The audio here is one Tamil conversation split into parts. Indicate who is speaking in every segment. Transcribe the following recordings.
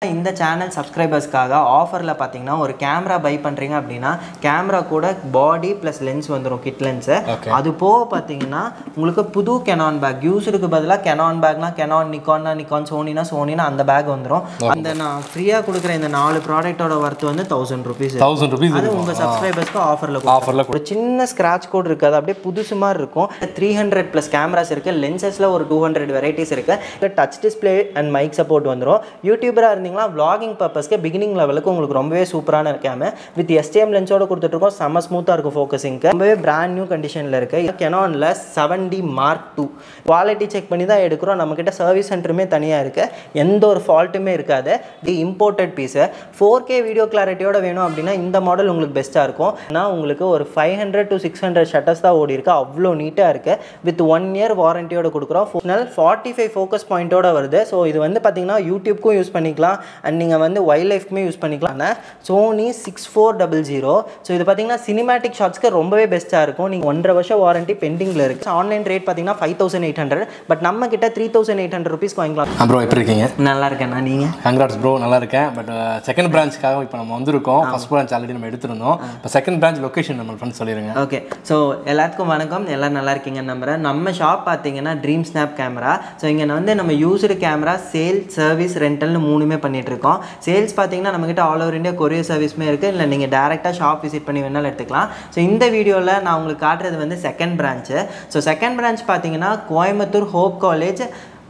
Speaker 1: இந்த சேனல் சப்ஸ்கிரைபர்ஸ்க்காக ஆஃபரில் பார்த்தீங்கன்னா ஒரு கேமரா பை பண்ணுறீங்க அப்படின்னா கேமரா கூட பாடி ப்ளஸ் லென்ஸ் வந்துடும் கிட் லென்ஸு
Speaker 2: Okay.
Speaker 1: அது போக பார்த்தீங்கன்னா உங்களுக்கு புது கெனான் பேக் யூஸருக்கு பதிலாக கெனான் பேக்னா கெனான் நிக்கான்னா நிக்கான் சோனினா சோனினா அந்த பேக் வந்துடும் அந்த நான் ஃப்ரீயாக கொடுக்குற இந்த நாலு ப்ராடக்ட்டோட ஒர்த் வந்து தௌசண்ட் ருபீஸ்
Speaker 2: தௌசண்ட் ருபீஸ்
Speaker 1: அது உங்கள் சப்ஸ்கிரைபர்ஸ்க்கு ஆஃபரில்
Speaker 2: ஆஃபரில்
Speaker 1: ஒரு சின்ன ஸ்க்ராட்ச் கோட் இருக்காது அப்படியே புதுசு மாதிரி இருக்கும் த்ரீ ஹண்ட்ரட் ப்ளஸ் கேமராஸ் இருக்குது லென்சஸில் ஒரு டூ ஹண்ட்ரட் வெரைட்டிஸ் இருக்குது touch display and mic support வந்துடும் யூடியூபராக இருந்தீங்கன்னா vlogging பர்பஸ்க்கு பிகினிங் லெவலுக்கு உங்களுக்கு ரொம்பவே சூப்பரான கேமரா வித் எஸ்டிஎம் லென்ஸோட கொடுத்துட்ருக்கோம் செம்ம ஸ்மூத்தாக இருக்கும் ஃபோக்கஸிங்க்கு ரொம்பவே பிராண்ட் நியூ கண்டிஷனில் இருக்குது கெனானில் seven D mark two quality check பண்ணி தான் எடுக்கிறோம் நம்மக்கிட்ட சர்வீஸ் சென்டருமே தனியாக இருக்குது எந்த ஒரு ஃபால்ட்டுமே இருக்காது the imported piece four K video கிளாரிட்டியோட வேணும் அப்படின்னா இந்த மாடல் உங்களுக்கு பெஸ்ட்டாக இருக்கும் ஆனால் உங்களுக்கு ஒரு five hundred to six hundred shutters தான் ஓடி இருக்கு அவ்வளோ நீட்டாக இருக்குது வித் ஒன் இயர் வாரண்டியோட கொடுக்குறோம் அதனால ஃபார்ட்டி ஃபைவ் ஃபோக்கஸ் பாயிண்ட்டோட வருது ஸோ இது வந்து பார்த்தீங்கன்னா யூடியூப்க்கும் யூஸ் பண்ணிக்கலாம் அண்ட் நீங்கள் வந்து வைல்ட் லைஃப்க்குமே யூஸ் பண்ணிக்கலாம் ஆனால் Sony six four double zero so இது பார்த்தீங்கன்னா சினிமேட்டிக் ஷாட்ஸ்க்கு ரொம்பவே பெஸ்ட்டாக இருக்கும் நீங்கள் ஒன்றரை வருஷம் வாரண்டி பெண்டிங்கில் இருக்குது ஆன்லைன் ரேட் பார்த்தீங்கன்னா five thousand eight hundred but நம்ம கிட்ட த்ரீ தௌசண்ட் எயிட் ஹண்ட்ரட் ருபீஸ்க்கு வாங்கிக்கலாம்
Speaker 2: ப்ரோ எப்படி இருக்கீங்க
Speaker 1: நல்லா இருக்கேண்ணா நீங்கள்
Speaker 2: கங்க்ராட்ஸ் ப்ரோ நல்லா இருக்கேன் பட் செகண்ட் பிரான்ச்சுக்காக இப்போ நம்ம வந்திருக்கோம் ஃபர்ஸ்ட் பிரான்ச் ஆல்ரெடி நம்ம எடுத்திருந்தோம் இப்போ செகண்ட் பிரான்ச் லொகேஷன் நம்ம ஃப்ரெண்ட்ஸ் சொல்லிடுங்க
Speaker 1: ஓகே ஸோ எல்லாத்துக்கும் வணக்கம் எல்லாம் நல்லா இருக்கீங்கன்னு நம்புறேன் நம்ம ஷாப் பார்த்தீங்கன்னா ட்ரீம் ஸ்னாப் கேமரா ஸோ இங்கே வந்து நம்ம யூஸ்டு கேமரா சேல் சர்வீஸ் ரெண்டல்னு மூணுமே பண்ணிட்டு இருக்கோம் சேல்ஸ் பார்த்தீங்கன்னா நம்மக்கிட்ட ஆல் ஓவர் இந்தியா கொரியர் சர்வீஸுமே இருக்குது இல்லை நீங்கள் டேரெக்டாக ஷாப் விசிட் பண்ணி வேணாலும் எடுத்துக்கலாம் ஸோ இந்த வீடியோவில் நான் உங்களுக்கு காட்டுறது வந்து second branch so second branch பார்த்தீங்கன்னா கோயம்புத்தூர் ஹோப் காலேஜ்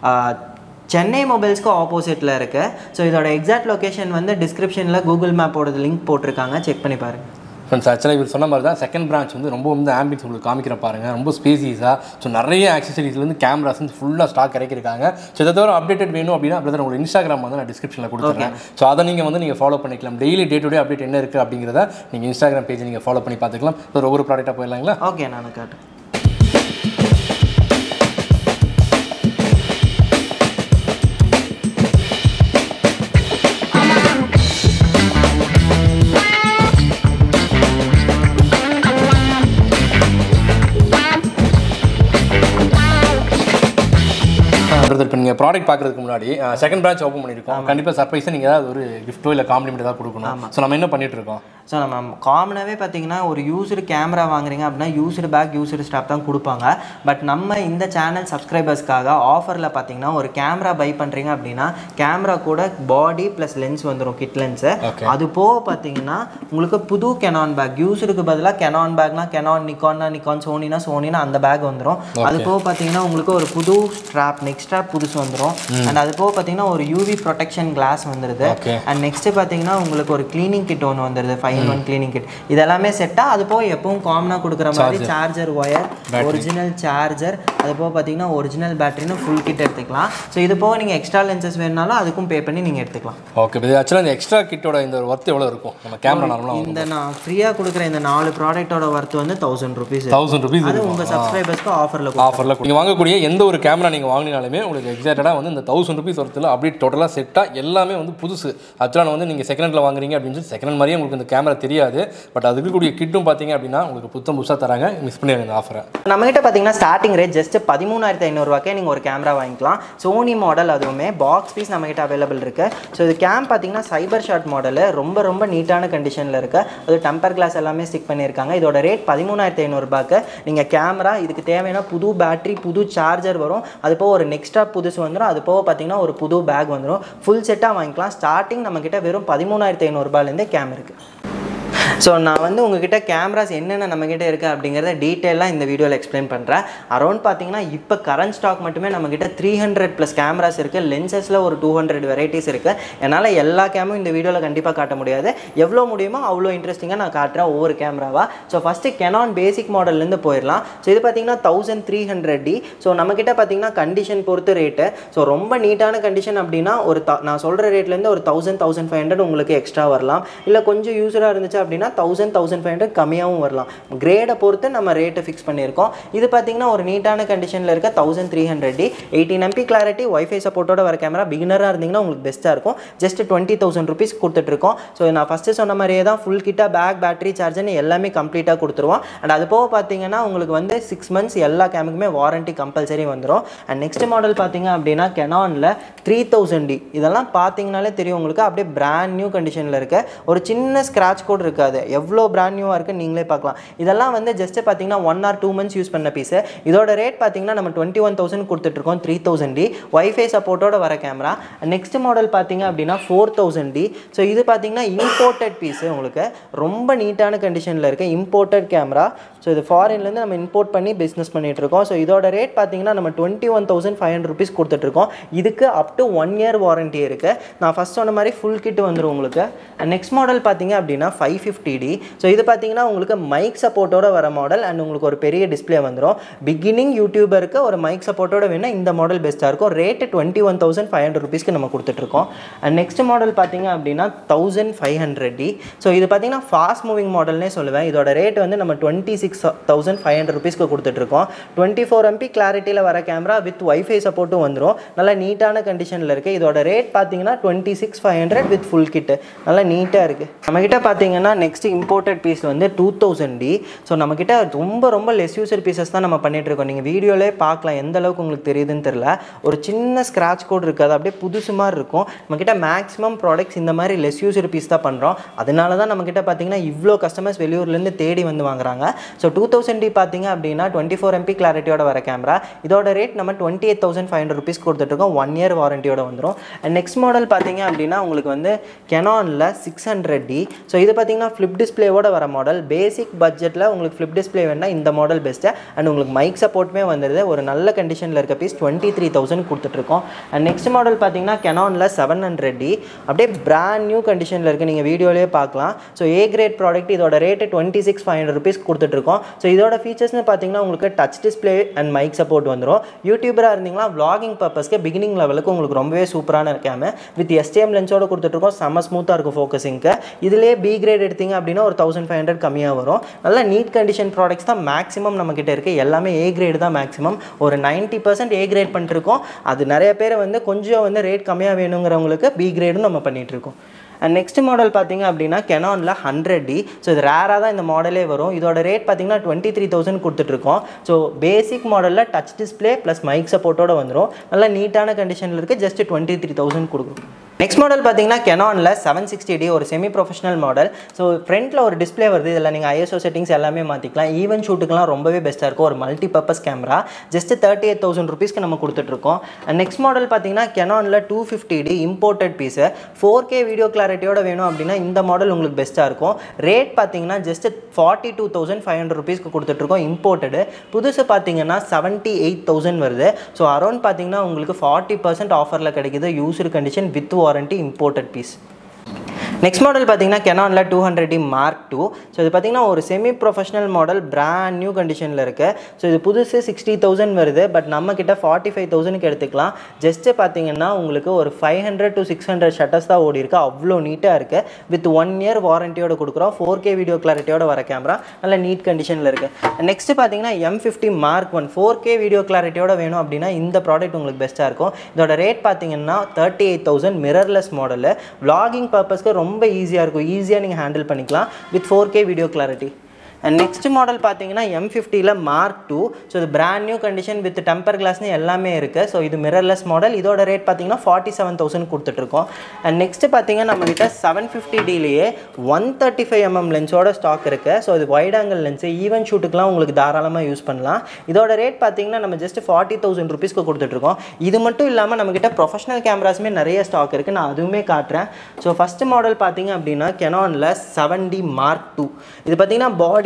Speaker 1: சென்னை மொபைல்ஸ்க்கு ஆப்போசிட்டில் இருக்குது ஸோ இதோட எக்ஸாக்ட் லொகேஷன் வந்து டிஸ்கிரிப்ஷனில் கூகுள் மேப்போட லிங்க் போட்டிருக்காங்க செக் பண்ணி பாருங்கள்
Speaker 2: ஃப்ரெண்ட்ஸ் ஆக்சுவலாக இவர் சொன்ன மாதிரி தான் செகண்ட் பிரான்ச் வந்து ரொம்ப வந்து ஆம்பியன்ஸ் உங்களுக்கு காமிக்கிற பாருங்க ரொம்ப ஸ்பேசியஸாக ஸோ நிறைய ஆக்சசரிஸ்லேருந்து கேமராஸ் வந்து ஃபுல்லாக ஸ்டாக் இறக்கிருக்காங்க ஸோ இதை தவிர அப்டேட்டட் வேணும் அப்படின்னா பிரதர் உங்களுக்கு இன்ஸ்டாகிராம் வந்து நான் டிஸ்கிரிப்ஷனில் கொடுத்துருக்கேன் ஸோ அதை நீங்கள் வந்து நீங்கள் ஃபாலோ பண்ணிக்கலாம் daily day to day update என்ன இருக்குது அப்படிங்கிறத நீங்கள் இன்ஸ்டாகிராம் பேஜ் நீங்கள் ஃபாலோ பண்ணி பார்த்துக்கலாம் ஸோ ஒவ்வொரு ப்ராடக்ட்டாக போயிடலாங்களா
Speaker 1: ஓகே நான் காட்டுறேன்
Speaker 2: பிரதர் இப்போ நீங்கள் ப்ராடக்ட் பார்க்கறதுக்கு முன்னாடி செகண்ட் பிரான்ச் ஓப்பன் பண்ணியிருக்கோம் கண்டிப்பாக சர்ப்ரைஸாக நீங்கள் ஏதாவது ஒரு கிஃப்ட்டோ இல்லை காம்ப்ளிமெண்ட் ஏதாவது கொடுக்கணும் ஸோ நம்ம என்ன பண்ணிட்டு இருக்கோம்
Speaker 1: ஸோ நம்ம காமனாகவே பார்த்தீங்கன்னா ஒரு யூஸ்டு கேமரா வாங்குறீங்க அப்படின்னா யூஸ்டு பேக் யூஸ்டு ஸ்டாப் தான் கொடுப்பாங்க பட் நம்ம இந்த சேனல் சப்ஸ்கிரைபர்ஸ்க்காக ஆஃபரில் பார்த்தீங்கன்னா ஒரு கேமரா பை பண்ணுறீங்க அப்படின்னா கேமரா கூட பாடி ப்ளஸ் லென்ஸ் வந்துடும் கிட் லென்ஸு
Speaker 2: Okay.
Speaker 1: அது போக பார்த்தீங்கன்னா உங்களுக்கு புது கெனான் பேக் யூஸ்டுக்கு பதிலாக கெனான் பேக்னா கெனான் நிக்கான்னா நிக்கான் சோனினா சோனினா அந்த பேக் வந்துடும் அது போக பார்த்தீங்கன்னா உங்களுக்கு ஒரு புது ஸ்ட்ராப் நெக்ஸ்ட் ஸ்ட்ராப் புதுசு வந்துடும் அண்ட் அது போக பார்த்தீங்கன்னா ஒரு யூவி ப்ரொடெக்ஷன் கிளாஸ் வந்துடுது
Speaker 2: Okay.
Speaker 1: அண்ட் நெக்ஸ்ட் பார்த்தீங்கன்னா உங்களுக்கு ஒரு க்ளீனிங் கிட் ஒன்று வந்துடுது five in one cleaning kit இதெல்லாமே செட்டாக அது போக எப்பவும் காமனாக கொடுக்குற மாதிரி சார்ஜர் ஒயர் ஒரிஜினல் சார்ஜர் அது போக பார்த்தீங்கன்னா ஒரிஜினல் பேட்டரின்னு ஃபுல் கிட் எடுத்துக்கலாம் ஸோ இது போக நீங்கள் எக்ஸ்ட்ரா லென்சஸ் வேணுனாலும் அதுக்கும் பே பண்ணி நீங்கள் எடுத்துக்கலாம்
Speaker 2: ஓகே இது ஆக்சுவலாக இந்த எக்ஸ்ட்ரா கிட்டோட இந்த ஒரு ஒர்த் எவ்வளோ இருக்கும் நம்ம கேமரா நார்மலாக
Speaker 1: இந்த நான் ஃப்ரீயாக கொடுக்குற இந்த நாலு ப்ராடக்ட்டோட ஒர்த் வந்து தௌசண்ட் ருபீஸ்
Speaker 2: தௌசண்ட் ருபீஸ்
Speaker 1: அது உங்கள் சப்ஸ்கிரைபர்ஸ்க்கு ஆஃபரில்
Speaker 2: ஆஃபரில் நீங்கள் வாங்கக்கூடிய எந்த ஒரு கேமரா நீங்கள் வாங்கினாலுமே உங்களுக்கு எக்ஸாக்டாக வந்து இந்த தௌசண்ட் ருபீஸ் ஒருத்தில் அப்படியே டோட்டலாக செட்டாக எல்லாமே வந்து புதுசு ஆக்சுவலாக வந்து நீங்கள் செகண்ட் ஹேண்டில் வாங்குறீங்க அப்படின்னு சொல்லி செகண்ட் ஹேண்ட் மாதிரியே உங்களுக்கு இந்த கேமரா தெரியாது பட் அதுக்கு கூடிய கிட்டும் பார்த்தீங்க அப்படின்னா உங்களுக்கு புத்தம் புதுசாக தராங்க மிஸ் பண்ணிடுங்க இந்த ஆஃபரை
Speaker 1: நம்மகிட்ட பார்த்தீங்கன்னா ஸ்டார்டிங் ரேட் ஜஸ்ட் பதிமூணாயிரத்தி ஐநூறுரூவாக்கே நீங்கள் ஒரு கேமரா வாங்கிக்கலாம் சோனி மாடல் அதுவுமே பாக்ஸ் பீஸ் நம்மகிட்ட அவைலபிள் இருக்குது ஸோ இது கேம் பார்த்தீங்கன்னா சைபர் ஷாட் மாடலு ரொம்ப ரொம்ப நீட்டான கண்டிஷனில் இருக்குது அது டெம்பர் கிளாஸ் எல்லாமே ஸ்டிக் பண்ணியிருக்காங்க இதோட ரேட் பதிமூணாயிரத்தி ஐநூறுரூபாக்கு நீங்கள் கேமரா இதுக்கு தேவையான புது பேட்டரி புது சார்ஜர் வரும் அது போக ஒரு நெக்ஸ்ட்ரா புதுசு வந்துடும் அது போக பார்த்தீங்கன்னா ஒரு புது பேக் வந்துடும் ஃபுல் செட்டாக வாங்கிக்கலாம் ஸ்டார்டிங் நம்மக்கிட்ட வெறும் பதிமூணாயிரத்தி ஐநூறுரூபாலேருந்தே கேம் இருக்குது ஸோ நான் வந்து உங்ககிட்ட கேமராஸ் என்னென்ன நம்மக்கிட்ட இருக்குது அப்படிங்கிறத டீட்டெயிலாக இந்த வீடியோவில் எக்ஸ்பிளைன் பண்ணுறேன் அரௌண்ட் பார்த்தீங்கன்னா இப்போ கரண்ட் ஸ்டாக் மட்டுமே நம்மக்கிட்ட த்ரீ ஹண்ட்ரட் ப்ளஸ் கேமராஸ் இருக்குது லென்சஸில் ஒரு டூ ஹண்ட்ரட் வெரைட்டிஸ் இருக்குது என்னால் எல்லா கேமும் இந்த வீடியோவில் கண்டிப்பாக காட்ட முடியாது எவ்வளோ முடியுமோ அவ்வளோ இன்ட்ரெஸ்டிங்காக நான் காட்டுறேன் ஒவ்வொரு கேமராவா ஸோ ஃபஸ்ட்டு கெனான் பேசிக் மாடல்லேருந்து போயிடலாம் ஸோ இது பார்த்தீங்கன்னா thousand three hundred D so நம்மக்கிட்ட பார்த்தீங்கன்னா கண்டிஷன் பொறுத்து ரேட்டு ஸோ ரொம்ப நீட்டான கண்டிஷன் அப்படின்னா ஒரு த- நான் சொல்கிற ரேட்லேருந்து ஒரு தௌசண்ட் தௌசண்ட் ஃபைவ் ஹண்ட்ரட் உங்களுக்கு எக்ஸ்ட்ரா வரலாம் இல்லை கொஞ்சம் யூஸராக இருந்துச்சு அப்படின்னா அப்படின்னா தௌசண்ட் தௌசண்ட் ஃபைவ் ஹண்ட்ரட் கம்மியாகவும் வரலாம் கிரேடை பொறுத்து நம்ம ரேட்டை ஃபிக்ஸ் பண்ணியிருக்கோம் இது பார்த்தீங்கன்னா ஒரு நீட்டான கண்டிஷனில் இருக்க thousand three hundred D eighteen MP clarity wifi சப்போர்ட்டோட வர கேமரா பிகினராக இருந்தீங்கன்னா உங்களுக்கு பெஸ்ட்டாக இருக்கும் ஜஸ்ட் டுவெண்ட்டி தௌசண்ட் ருபீஸ் கொடுத்துட்ருக்கோம் ஸோ நான் ஃபஸ்ட்டு சொன்ன மாதிரியே தான் ஃபுல் கிட்டாக பேக் பேட்டரி சார்ஜர்னு எல்லாமே கம்ப்ளீட்டாக கொடுத்துருவோம் அண்ட் அது போக பார்த்தீங்கன்னா உங்களுக்கு வந்து சிக்ஸ் மந்த்ஸ் எல்லா கேமுக்குமே வாரண்ட்டி கம்பல்சரி வந்துடும் அண்ட் நெக்ஸ்ட் மாடல் பார்த்தீங்க அப்படின்னா கெனானில் த்ரீ தௌசண்ட் டி இதெல்லாம் பார்த்தீங்கனாலே தெரியும் உங்களுக்கு அப்படியே பிராண்ட் நியூ கண்டிஷனில் இருக்க ஒரு சின்ன ஸ்க்ராட்ச் கோட் இருக்காது எவ்வளோ பிராண்ட் நியூவாக இருக்குன்னு நீங்களே பார்க்கலாம் இதெல்லாம் வந்து ஜஸ்ட் பார்த்தீங்கன்னா one or two months use பண்ண பீஸு இதோட ரேட் பார்த்தீங்கன்னா நம்ம டுவெண்ட்டி ஒன் தௌசண்ட் கொடுத்துட்ருக்கோம் த்ரீ தௌசண்ட் டி ஒய்ஃபை சப்போர்ட்டோட வர கேமரா நெக்ஸ்ட் மாடல் பார்த்தீங்க அப்படின்னா ஃபோர் தௌசண்ட் டி ஸோ இது பார்த்தீங்கன்னா இம்போர்ட்டட் பீஸு உங்களுக்கு ரொம்ப நீட்டான கண்டிஷனில் இருக்க இம்போர்ட்டட் கேமரா ஸோ இது ஃபாரின்லேருந்து நம்ம இம்போர்ட் பண்ணி பிஸ்னஸ் பண்ணிட்டு இருக்கோம் ஸோ இதோட ரேட் பார்த்தீங்கன்னா நம்ம twenty one thousand five hundred rupees கொடுத்துட்ருக்கோம் இதுக்கு up to one year warranty இருக்குது நான் ஃபஸ்ட் சொன்ன மாதிரி ஃபுல் கிட் வந்துடும் உங்களுக்கு நெக்ஸ்ட் மாடல் பார்த்தீங்க அப்படின்னா ஃபைவ் ஃபிஃப்டி டி ஸோ இது பார்த்தீங்கன்னா உங்களுக்கு மைக் சப்போர்ட்டோட வர மாடல் அண்ட் உங்களுக்கு ஒரு பெரிய டிஸ்ப்ளே வந்துடும் பிகினிங் யூடியூபருக்கு ஒரு மைக் சப்போர்ட்டோட வேணால் இந்த மாடல் பெஸ்ட்டாக இருக்கும் rate twenty one thousand five hundred ருபீஸ்க்கு நம்ம கொடுத்துட்ருக்கோம் அண்ட் நெக்ஸ்ட் மாடல் பார்த்தீங்க அப்படின்னா thousand five hundred D so இது பார்த்தீங்கன்னா ஃபாஸ்ட் மூவிங் மாடல்னே சொல்லுவேன் இதோட ரேட் வந்து நம்ம twenty six thousand five hundred ருபீஸ்க்கு கொடுத்துட்ருக்கோம் டுவெண்ட்டி ஃபோர் எம்பி கிளாரிட்டியில் வர கேமரா வித் ஒய்ஃபை சப்போர்ட்டும் வந்துடும் நல்லா நீட்டான கண்டிஷனில் இருக்குது இதோட ரேட் பார்த்தீங்கன்னா twenty six five hundred with full kit நல்லா நீட்டாக இருக்குது நம்மக்கிட்ட பார்த்தீங்கன்னா நெக்ஸ்ட் இம்போர்ட்டட் பீஸ் வந்து டூ தௌசண்ட் டி ஸோ நம்மக்கிட்ட ரொம்ப ரொம்ப லெஸ் யூசர் பீசஸ் தான் நம்ம பண்ணிட்டு இருக்கோம் நீங்கள் வீடியோலே பார்க்கலாம் எந்த அளவுக்கு உங்களுக்கு தெரியுதுன்னு தெரில ஒரு சின்ன ஸ்க்ராட்ச் கோட் இருக்காது அப்படியே புதுசு மாதிரி இருக்கும் நம்மக்கிட்ட மேக்ஸிமம் ப்ராடக்ட்ஸ் இந்த மாதிரி லெஸ் யூசர் பீஸ் தான் பண்ணுறோம் அதனால தான் நம்மக்கிட்ட பார்த்தீங்கன்னா இவ்வளோ கஸ்டமர்ஸ் வெளியூர்லேருந்து தேடி வந்து வாங்குறாங்க ஸோ டூ தௌசண்ட் டி பார்த்தீங்க அப்படின்னா டுவெண்ட்டி ஃபோர் எம்பி கிளாரிட்டியோட வர கேமரா இதோட ரேட் நம்ம twenty eight thousand five hundred rupees கொடுத்துட்ருக்கோம் ஒன் இயர் வாரண்டியோட வந்துடும் அண்ட் நெக்ஸ்ட் மாடல் பார்த்தீங்க அப்படின்னா உங்களுக்கு வந்து கெனானில் சிக்ஸ் ஹண்ட்ரட் டி ஸோ இது பார்த்தீங்கன்னா ஃப்ளிப் டிஸ்பிளேவோட வர மாடல் பேசிக் பட்ஜெட்டில் உங்களுக்கு ஃப்ளிப் டிஸ்பிளே வேணால் இந்த மாடல் பெஸ்ட்டு அண்ட் உங்களுக்கு மைக் சப்போர்ட்டுமே வந்துடுது ஒரு நல்ல கண்டிஷனில் இருக்க பீஸ் டுவெண்ட்டி த்ரீ தௌசண்ட் கொடுத்துட்ருக்கோம் அண்ட் நெக்ஸ்ட் மாடல் பார்த்தீங்கன்னா கெனானில் செவன் ஹண்ட்ரட் டி அப்படியே பிராண்ட் நியூ கண்டிஷனில் இருக்குது நீங்கள் வீடியோலேயே பார்க்கலாம் ஸோ ஏ கிரேட் ப்ராடக்ட் இதோட rate twenty six five hundred rupees கொடுத்துட்ருக்கோம் ஸோ இதோட ஃபீச்சர்ஸ்னு பார்த்தீங்கன்னா உங்களுக்கு touch display and mic support வந்துடும் யூடியூபராக இருந்தீங்கன்னா vlogging பர்பஸ்க்கு பிகினிங் லெவலுக்கு உங்களுக்கு ரொம்பவே சூப்பரான கேமரா வித் எஸ்டிஎம் லென்ஸோட கொடுத்துட்ருக்கோம் செம்ம ஸ்மூத்தாக இருக்கும் ஃபோக்கஸிங்க்கு இதிலே பி கிரேட் எடுத்தீங்க அப்படின்னா ஒரு தௌசண்ட் ஃபைவ் ஹண்ட்ரட் கம்மியாக வரும் நல்ல நீட் கண்டிஷன் ப்ராடக்ட்ஸ் தான் மேக்ஸிமம் நம்மக்கிட்ட இருக்குது எல்லாமே ஏ கிரேடு தான் மேக்ஸிமம் ஒரு நைன்ட்டி பர்சன்ட் ஏ கிரேட் பண்ணிட்டுருக்கோம் அது நிறைய பேர் வந்து கொஞ்சம் வந்து ரேட் கம்மியாக வேணுங்கிறவங்களுக்கு பி கிரேடும் நம்ம பண்ணிகிட்ருக்கோம் அண்ட் நெக்ஸ்ட் மாடல் பார்த்தீங்க அப்படின்னா கெனானில் ஹண்ட்ரட் டி ஸோ இது ரேராக தான் இந்த மாடலே வரும் இதோட ரேட் பார்த்தீங்கன்னா டுவெண்ட்டி த்ரீ தௌசண்ட் கொடுத்துட்ருக்கோம் ஸோ பேசிக் மாடலில் டச் டிஸ்பிளே ப்ளஸ் மைக் சப்போர்ட்டோட வந்துடும் நல்லா நீட்டான கண்டிஷனில் இருக்குது ஜஸ்ட் டுவெண்ட்டி த்ரீ தௌசண்ட் கொடுக்கும் நெக்ஸ்ட் மாடல் பார்த்தீங்கன்னா கெனானில் செவன் சிக்ஸ்டி டி ஒரு செமி ப்ரொஃபஷனல் மாடல் ஸோ ஃப்ரண்ட்டில் ஒரு டிஸ்ப்ளே வருது இதில் நீங்கள் ஐஎஸ்ஓ செட்டிங்ஸ் எல்லாமே மாற்றிக்கலாம் ஈவன் ஷூட்டுக்கெலாம் ரொம்பவே பெஸ்ட்டாக இருக்கும் ஒரு multi purpose camera just thirty eight thousand ருபீஸ்க்கு நம்ம கொடுத்துட்ருக்கோம் அண்ட் நெக்ஸ்ட் மாடல் பார்த்தீங்கன்னா கெனானில் two fifty D imported piece four K video கிளாரிட்டியோட வேணும் அப்படின்னா இந்த மாடல் உங்களுக்கு பெஸ்ட்டாக இருக்கும் ரேட் பார்த்தீங்கன்னா just forty two thousand five hundred ருபீஸ்க்கு கொடுத்துட்ருக்கோம் இம்போர்ட்டடு புதுசு பார்த்தீங்கன்னா செவன்ட்டி எயிட் தௌசண்ட் வருது ஸோ அரௌண்ட் பார்த்தீங்கன்னா உங்களுக்கு ஃபார்ட்டி பர்சன்ட் ஆஃபரில் கிடைக்குது user condition with warranty imported piece next model பார்த்தீங்கன்னா கெனானில் two hundred D mark two so இது பார்த்தீங்கன்னா ஒரு semi professional model brand new கண்டிஷனில் இருக்குது ஸோ இது புதுசு சிக்ஸ்டி தௌசண்ட் வருது பட் நம்ம கிட்ட ஃபார்ட்டி ஃபைவ் தௌசண்ட்க்கு எடுத்துக்கலாம் ஜஸ்ட்டு பார்த்தீங்கன்னா உங்களுக்கு ஒரு five hundred to six hundred shutters தான் ஓடி இருக்கு அவ்வளோ நீட்டாக இருக்குது வித் ஒன் இயர் வாரண்டியோட கொடுக்குறோம் ஃபோர் கே வீடியோ கிளாரிட்டியோட வர கேமரா நல்ல நீட் கண்டிஷனில் இருக்குது நெக்ஸ்ட் பார்த்தீங்கன்னா M fifty mark one four K video கிளாரிட்டியோட வேணும் அப்படின்னா இந்த ப்ராடக்ட் உங்களுக்கு பெஸ்ட்டாக இருக்கும் இதோட ரேட் பார்த்தீங்கன்னா thirty eight thousand mirrorless model vlogging பர்பஸ்க்கு ரொம்ப ஈஸியாக இருக்கும் ஈஸியாக நீங்கள் ஹேண்டில் பண்ணிக்கலாம் with four K video clarity and next model பார்த்தீங்கன்னா எம் ஃபிஃப்டியில் மார்க் டூ ஸோ இது brand new condition with temper கிளாஸ்னு எல்லாமே இருக்குது ஸோ இது மிரர்லெஸ் மாடல் இதோட ரேட் பார்த்தீங்கன்னா ஃபார்ட்டி செவன் தௌசண்ட் கொடுத்துட்ருக்கோம் அண்ட் நெக்ஸ்ட் பார்த்தீங்கன்னா நம்மகிட்ட செவன் ஃபிஃப்டி டிலேயே ஒன் தேர்ட்டி ஃபைவ் எம்எம் லென்ஸோட ஸ்டாக் இருக்குது ஸோ இது வைட் ஆங்கிள் லென்ஸு ஈவன் ஷூட்டுக்குலாம் உங்களுக்கு தாராளமாக யூஸ் பண்ணலாம் இதோட ரேட் பார்த்தீங்கன்னா நம்ம ஜஸ்ட் ஃபார்ட்டி தௌசண்ட் ருபீஸ்க்கு கொடுத்துட்ருக்கோம் இது மட்டும் இல்லாமல் நம்மக்கிட்ட ப்ரொஃபஷனல் கேமராஸுமே நிறைய ஸ்டாக் இருக்குது நான் அதுவுமே காட்டுறேன் ஸோ ஃபஸ்ட்டு மாடல் பார்த்தீங்க அப்படின்னா கெனானில் செவன் டி மார்க் டூ இது பார்த்தீங்கன்னா பாடி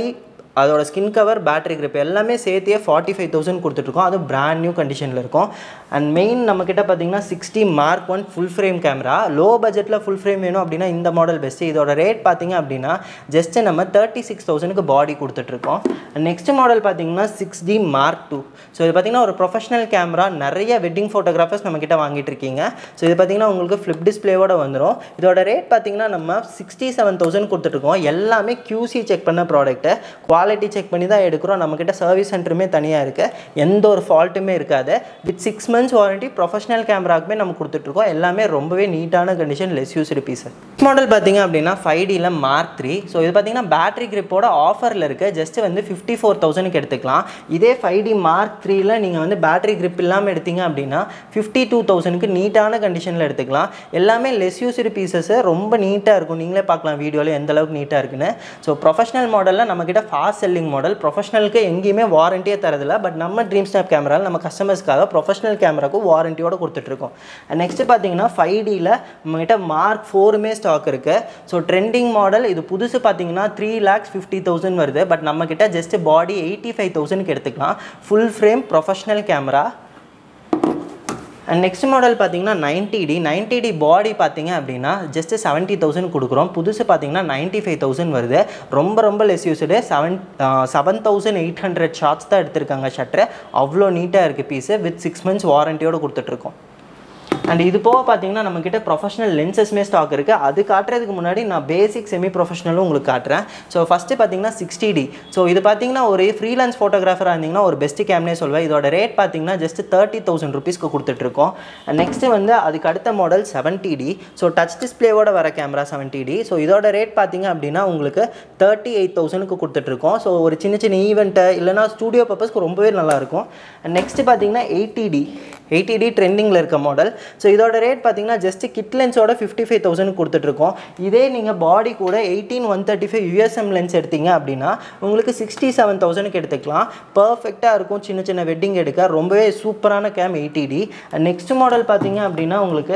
Speaker 1: அதோட ஸ்கின் கவர் பேட்டரி grip எல்லாமே சேர்த்தியே ஃபார்ட்டி ஃபைவ் தௌசண்ட் கொடுத்துட்ருக்கோம் அது பிராண்ட் நியூ கண்டிஷனில் இருக்கும் அண்ட் மெயின் நம்மக்கிட்ட பார்த்தீங்கன்னா sixty mark one full frame camera low பட்ஜெட்டில் ஃபுல் ஃப்ரேம் வேணும் அப்படின்னா இந்த மாடல் பெஸ்ட்டு இதோட ரேட் பார்த்தீங்க அப்படின்னா ஜஸ்ட்டு நம்ம தேர்ட்டி சிக்ஸ் தௌசண்ட்க்கு பாடி கொடுத்துட்ருக்கோம் நெக்ஸ்ட் மாடல் பார்த்தீங்கன்னா six D mark two so இது பார்த்தீங்கன்னா ஒரு ப்ரொஃபஷனல் கேமரா நிறைய வெட்டிங் ஃபோட்டோகிராஃபர்ஸ் நம்மக்கிட்ட வாங்கிட்டு இருக்கீங்க ஸோ இது பார்த்தீங்கன்னா உங்களுக்கு ஃப்ளிப் டிஸ்பிளேவோட வந்துடும் இதோட ரேட் பார்த்தீங்கன்னா நம்ம சிக்ஸ்டி செவன் தௌசண்ட் கொடுத்துட்ருக்கோம் எல்லாமே QC செக் பண்ண ப்ராடக்ட்டு குவாலிட்டி செக் பண்ணி தான் எடுக்கிறோம் நம்மக்கிட்ட சர்வீஸ் சென்டருமே தனியாக இருக்குது எந்த ஒரு ஃபால்ட்டுமே இருக்காது with six months warranty professional கேமராக்குமே நம்ம கொடுத்துட்ருக்கோம் எல்லாமே ரொம்பவே நீட்டான condition less used piece model பார்த்தீங்க அப்படின்னா ஃபைவ் டியில் மார்க் த்ரீ ஸோ இது பார்த்தீங்கன்னா பேட்டரி கிரிப்போட ஆஃபரில் இருக்க ஜஸ்ட் வந்து ஃபிஃப்டி ஃபோர் தௌசண்ட்க்கு எடுத்துக்கலாம் இதே ஃபைவ் டி மார்க் த்ரீல நீங்கள் வந்து பேட்டரி கிரிப் இல்லாமல் எடுத்தீங்க அப்படின்னா ஃபிஃப்டி டூ தௌசண்ட்க்கு நீட்டான கண்டிஷனில் எடுத்துக்கலாம் எல்லாமே லெஸ் யூஸ்டு பீசஸ் ரொம்ப நீட்டாக இருக்கும் நீங்களே பார்க்கலாம் வீடியோவில் எந்த அளவுக்கு நீட்டாக இருக்குன்னு ஸோ ப்ரொஃபஷனல் மாடலில் நம்மக்கிட்ட ஃபாஸ்ட் செல்லிங் மாடல் ப்ரொஃபஷனலுக்கு எங்கேயுமே வாரண்டியே தரதில்ல பட் நம்ம ட்ரீம் ஸ்னாப் கேமராவில் நம்ம கஸ்டமர்ஸ்க்காக ப்ரொஃபஷனல் கேமராக்கு வாரண்டியோட கொடுத்துட்ருக்கோம் நெக்ஸ்ட் பார்த்தீங்கன்னா ஃபைவ் டியில் நம்மகிட்ட மார்க் ஃபோருமே ஸ்டாக் இருக்குது ஸோ ட்ரெண்டிங் மாடல் இது புதுசு பார்த்தீங்கன்னா த்ரீ லேக்ஸ் ஃபிஃப்டி தௌசண்ட் வருது பட் நம்மக்கிட்ட ஜஸ்ட் பாடி எயிட்டி ஃபைவ் தௌசண்ட்க்கு எடுத்துக்கலாம் full frame professional camera and next model பார்த்தீங்கன்னா ninety D ninety D body பார்த்தீங்க அப்படின்னா ஜஸ்ட் செவன்ட்டி தௌசண்ட் கொடுக்குறோம் புதுசு பார்த்தீங்கன்னா நைன்ட்டி ஃபைவ் தௌசண்ட் வருது ரொம்ப ரொம்ப less used seven seven thousand eight hundred shots தான் எடுத்திருக்காங்க ஷட்ரு அவ்வளோ நீட்டாக இருக்குது பீஸு வித் சிக்ஸ் மந்த்ஸ் வாரண்டியோடு கொடுத்துட்ருக்கோம் அண்ட் இது போக பார்த்தீங்கன்னா நம்மக்கிட்ட ப்ரொஃபஷனல் லென்சஸ்மே ஸ்டாக் இருக்குது அது காட்டுறதுக்கு முன்னாடி நான் பேசிக் செமி ப்ரொஃபஷனலும் உங்களுக்கு காட்டுறேன் ஸோ ஃபஸ்ட்டு பார்த்தீங்கன்னா சிக்ஸ்டி டி ஸோ இது பார்த்தீங்கன்னா ஒரு ஃப்ரீலான்ஸ் ஃபோட்டோகிராஃபராக இருந்தீங்கன்னா ஒரு பெஸ்ட் கேம்னே சொல்வேன் இதோட ரேட் பார்த்தீங்கன்னா ஜஸ்ட் தேர்ட்டி தௌசண்ட் ருபீஸ்க்கு கொடுத்துட்ருக்கோம் நெக்ஸ்ட்டு வந்து அதுக்கு அடுத்த model seventy D so touch டிஸ்பிளேவோட வர கேமரா செவன்ட்டி டி ஸோ இதோட ரேட் பார்த்தீங்க அப்படின்னா உங்களுக்கு தேர்ட்டி எயிட் தௌசண்ட்க்கு கொடுத்துட்ருக்கோம் ஸோ ஒரு சின்ன சின்ன ஈவெண்ட்டு இல்லைனா ஸ்டூடியோ பர்பஸ்க்கு ரொம்பவே நல்லாயிருக்கும் நெக்ஸ்ட்டு பார்த்தீங்கன்னா எயிட்டி டி எயிட்டி டி ட்ரெண்டிங்கில் இருக்க மாடல் ஸோ இதோட ரேட் பார்த்தீங்கன்னா ஜஸ்ட் கிட் லென்ஸோட ஃபிஃப்டி ஃபைவ் தௌசண்ட் கொடுத்துட்ருக்கோம் இதே நீங்கள் பாடி கூட eighteen one thirty five USM lens எடுத்தீங்க அப்படின்னா உங்களுக்கு சிக்ஸ்டி செவன் தௌசண்ட்க்கு எடுத்துக்கலாம் பர்ஃபெக்டாக இருக்கும் சின்ன சின்ன வெட்டிங் எடுக்க ரொம்பவே சூப்பரான cam eighty D next model பார்த்தீங்க அப்படின்னா உங்களுக்கு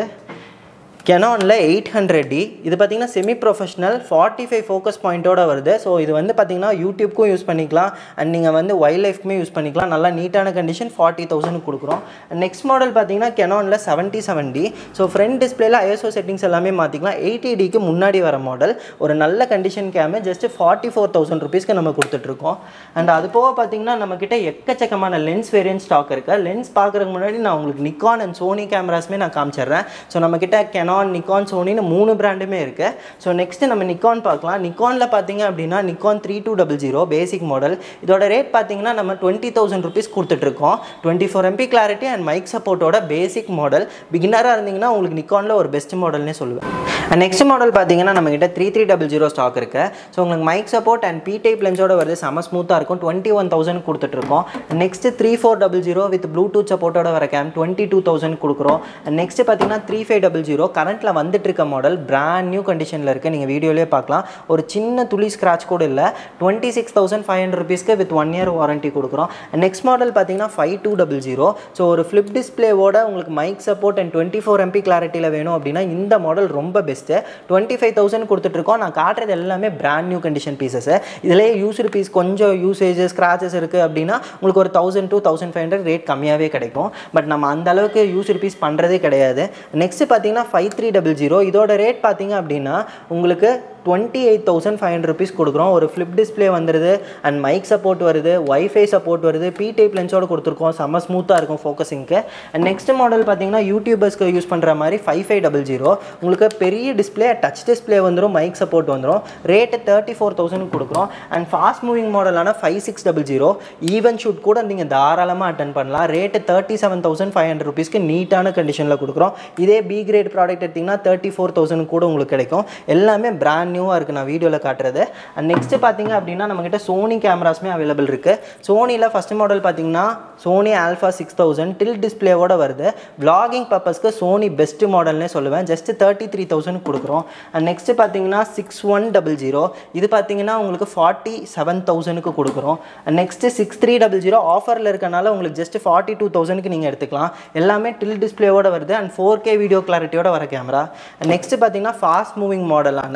Speaker 1: கெனானில் எயிட் ஹண்ட்ரட் டி இது பார்த்தீங்கன்னா semi professional forty five focus பாயிண்ட்டோட வருது ஸோ இது வந்து பார்த்தீங்கன்னா யூடியூப்க்கும் யூஸ் பண்ணிக்கலாம் அண்ட் நீங்கள் வந்து வைல்ட் லைஃப்க்குமே யூஸ் பண்ணிக்கலாம் நல்லா நீட்டான கண்டிஷன் ஃபார்ட்டி தௌசண்ட் கொடுக்குறோம் நெக்ஸ்ட் மாடல் பார்த்தீங்கன்னா கெனானில் seventy seven D so front டிஸ்பிளேல ஐஎஸ்ஓ செட்டிங்ஸ் எல்லாமே மாற்றிக்கலாம் எயிட்டி டிக்கு முன்னாடி வர மாடல் ஒரு நல்ல condition cam just forty four thousand ருபீஸ்க்கு நம்ம கொடுத்துட்ருக்கோம் அண்ட் அது போக பார்த்தீங்கன்னா நம்மக்கிட்ட எக்கச்சக்கமான லென்ஸ் வேரியன்ட் ஸ்டாக் இருக்குது லென்ஸ் பார்க்குறதுக்கு முன்னாடி நான் உங்களுக்கு நிக்கான் அண்ட் சோனி கேமராஸ்மே நான் காமிச்சிடுறேன் ஸோ நம்மக்கிட்ட கெனான் நிக்கான் சோனின்னு மூணு பிராண்டுமே இருக்குது ஸோ நெக்ஸ்ட்டு நம்ம நிக்கான் பார்க்கலாம் நிக்கானில் பார்த்தீங்க அப்படின்னா Nikon three two double zero basic model இதோட ரேட் பார்த்தீங்கன்னா நம்ம டுவெண்ட்டி தௌசண்ட் ருபீஸ் கொடுத்துட்ருக்கோம் twenty four MP clarity and mic சப்போர்ட்டோட பேசிக் மாடல் பிகினராக இருந்தீங்கன்னா உங்களுக்கு நிக்கானில் ஒரு பெஸ்ட் மாடல்னே சொல்லுவேன் அண்ட் நெக்ஸ்ட் மாடல் பார்த்தீங்கன்னா நம்மகிட்ட three three double zero stock இருக்குது ஸோ உங்களுக்கு mic support and P type லென்ஸோட வருது செம ஸ்மூத்தாக இருக்கும் டுவெண்ட்டி ஒன் தௌசண்ட் கொடுத்துட்ருக்கோம் next three four double zero with Bluetooth சப்போர்ட்டோட வர கேம் டுவெண்ட்டி டூ தௌசண்ட் கொடுக்குறோம் நெக்ஸ்ட் பார்த்தீங்கன்னா த்ரீ ஃபைவ் டபுள் ஜீரோ கரண்ட்டில் வந்துட்டு இருக்க மாடல் பிராண்ட் நியூ கண்டிஷனில் இருக்குது நீங்கள் வீடியோலேயே பார்க்கலாம் ஒரு சின்ன துளி ஸ்க்ராட்ச் கூட இல்லை twenty six thousand five hundred ருபீஸ்க்கு வித் ஒன் இயர் வாரண்ட்டி கொடுக்குறோம் நெக்ஸ்ட் மாடல் பார்த்தீங்கன்னா five two double zero so ஒரு ஃப்ளிப் டிஸ்பிளேவோட உங்களுக்கு mic support and twenty four MP கிளாரிட்டியில் வேணும் அப்படின்னா இந்த மாடல் ரொம்ப பெஸ்ட்டு டுவெண்ட்டி ஃபைவ் தௌசண்ட் கொடுத்துட்ருக்கோம் நான் காட்டுறது எல்லாமே பிராண்ட் நியூ கண்டிஷன் பீசஸ் இதிலே யூஸ்டு பீஸ் கொஞ்சம் யூசேஜ் ஸ்க்ராச்சஸ் இருக்குது அப்படின்னா உங்களுக்கு ஒரு thousand two thousand five hundred rate கம்மியாகவே கிடைக்கும் பட் நம்ம அந்த அளவுக்கு யூஸ்டு பீஸ் பண்ணுறதே கிடையாது நெக்ஸ்ட் பார்த்தீங்கன்னா ஃபைவ் த்ரீ டபுள் ஜீரோ இதோட ரேட் பார்த்தீங்க அப்படின்னா உங்களுக்கு twenty eight thousand five hundred rupees கொடுக்குறோம் ஒரு ஃப்ளிப் டிஸ்பிளே வந்துடுது அண்ட் மைக் சப்போர்ட் வருது வைஃபை சப்போர்ட் வருது பி டைப் லென்ஸோட கொடுத்துருக்கோம் செம்ம ஸ்மூத்தாக இருக்கும் ஃபோக்கஸிங்க்கு அண்ட் நெக்ஸ்ட் மாடல் பார்த்தீங்கன்னா யூடியூபர்ஸ்க்கு யூஸ் பண்ணுற மாதிரி ஃபைவ் ஃபைவ் டபுள் ஜீரோ உங்களுக்கு பெரிய டிஸ்பிளே டச் டிஸ்பிளே வந்துடும் மைக் சப்போர்ட் வந்துடும் ரேட்டு தேர்ட்டி ஃபோர் தௌசண்ட் கொடுக்குறோம் அண்ட் ஃபாஸ்ட் மூவிங் மாடலான five six double zero even shoot கூட நீங்கள் தாராளமாக அட்டன் பண்ணலாம் rate thirty seven thousand five hundred ருபீஸ்க்கு நீட்டான கண்டிஷனில் கொடுக்குறோம் இதே பி கிரேட் ப்ராடக்ட் எடுத்திங்கன்னா தேர்ட்டி ஃபோர் தௌசண்ட் கூட உங்களுக்கு கிடைக்கும் எல்லாமே பிராண்ட் நியூவாக இருக்குது நான் வீடியோவில் காட்டுறது அண்ட் நெக்ஸ்ட்டு பார்த்தீங்க அப்படின்னா நம்மக்கிட்ட சோனி கேமராஸுமே அவைலபிள் இருக்குது சோனியில் ஃபஸ்ட் மாடல் பார்த்தீங்கன்னா Sony alpha six thousand tilt டிஸ்பிளேவோட வருது vlogging பர்பஸ்க்கு சோனி பெஸ்ட் மாடல்னே சொல்லுவேன் ஜஸ்ட் தேர்ட்டி த்ரீ தௌசண்ட் கொடுக்குறோம் அண்ட் நெக்ஸ்ட்டு பார்த்தீங்கன்னா சிக்ஸ் ஒன் டபுள் ஜீரோ இது பார்த்தீங்கன்னா உங்களுக்கு ஃபார்ட்டி செவன் தௌசண்ட்க்கு கொடுக்குறோம் and next six three double zero ஆஃபரில் இருக்கனால உங்களுக்கு ஜஸ்ட் ஃபார்ட்டி டூ தௌசண்ட்க்கு நீங்கள் எடுத்துக்கலாம் எல்லாமே டில் டிஸ்பிளேவோட வருது அண்ட் ஃபோர் கே வீடியோ கிளாரிட்டியோட வர கேமரா நெக்ஸ்ட்டு பார்த்தீங்கன்னா ஃபாஸ்ட் மூவிங் மாடலான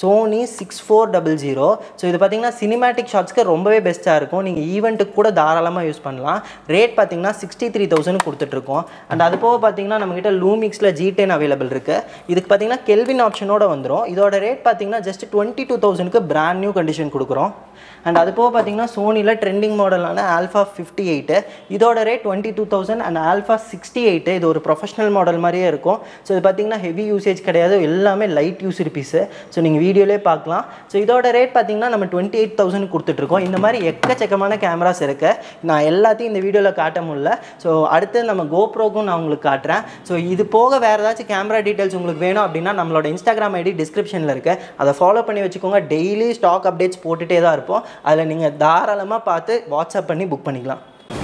Speaker 1: Sony six four double zero so இது பார்த்தீங்கன்னா சினிமேட்டிக் ஷாட்ஸ்க்கு ரொம்பவே பெஸ்ட்டாக இருக்கும் நீங்கள் ஈவெண்ட்டுக்கு கூட தாராளமாக யூஸ் பண்ணலாம் ரேட் பார்த்தீங்கன்னா சிக்ஸ்டி த்ரீ தௌசண்ட் கொடுத்துட்ருக்கோம் அண்ட் அது போக பார்த்தீங்கன்னா நம்மக்கிட்ட லூமிக்ஸில் ஜி டென் அவைலபிள் இருக்குது இதுக்கு பார்த்தீங்கன்னா கெல்வின் ஆப்ஷனோட வந்துடும் இதோட ரேட் பார்த்தீங்கன்னா ஜஸ்ட் டுவெண்ட்டி டூ தௌசண்ட்க்கு பிராண்ட் நியூ கண்டிஷன் கொடுக்குறோம் அண்ட் அது போக பார்த்தீங்கன்னா சோனியில் ட்ரெண்டிங் மாடலான ஆல்ஃபா ஃபிஃப்டி எயிட்டு இதோட rate twenty two thousand and alpha sixty eight இது ஒரு ப்ரொஃபஷனல் மாடல் மாதிரியே இருக்கும் ஸோ இது பார்த்தீங்கன்னா ஹெவி யூசேஜ் கிடையாது எல்லாமே லைட் யூஸ்டு பீஸு ஸோ நீங்கள் வீடியோலே பார்க்கலாம் ஸோ இதோட ரேட் பார்த்தீங்கன்னா நம்ம டுவெண்ட்டி எயிட் தௌசண்ட் கொடுத்துட்ருக்கோம் இந்த மாதிரி எக்கச்சக்கமான கேமராஸ் இருக்கு நான் எல்லாத்தையும் இந்த வீடியோவில் காட்ட முடியல ஸோ அடுத்து நம்ம கோப்ரோக்கும் நான் உங்களுக்கு காட்டுறேன் ஸோ இது போக வேறு ஏதாச்சும் கேமரா டீட்டெயில்ஸ் உங்களுக்கு வேணும் அப்படின்னா நம்மளோட இன்ஸ்டாகிராம் ஐடி டிஸ்கிரிப்ஷனில் இருக்குது அதை ஃபாலோ பண்ணி வச்சுக்கோங்க டெய்லி ஸ்டாக் அப்டேட்ஸ் போட்டுகிட்டே தான் இருப்போம் அதில் நீங்கள் தாராளமாக பார்த்து வாட்ஸ்அப் பண்ணி புக் பண்ணிக்கலாம்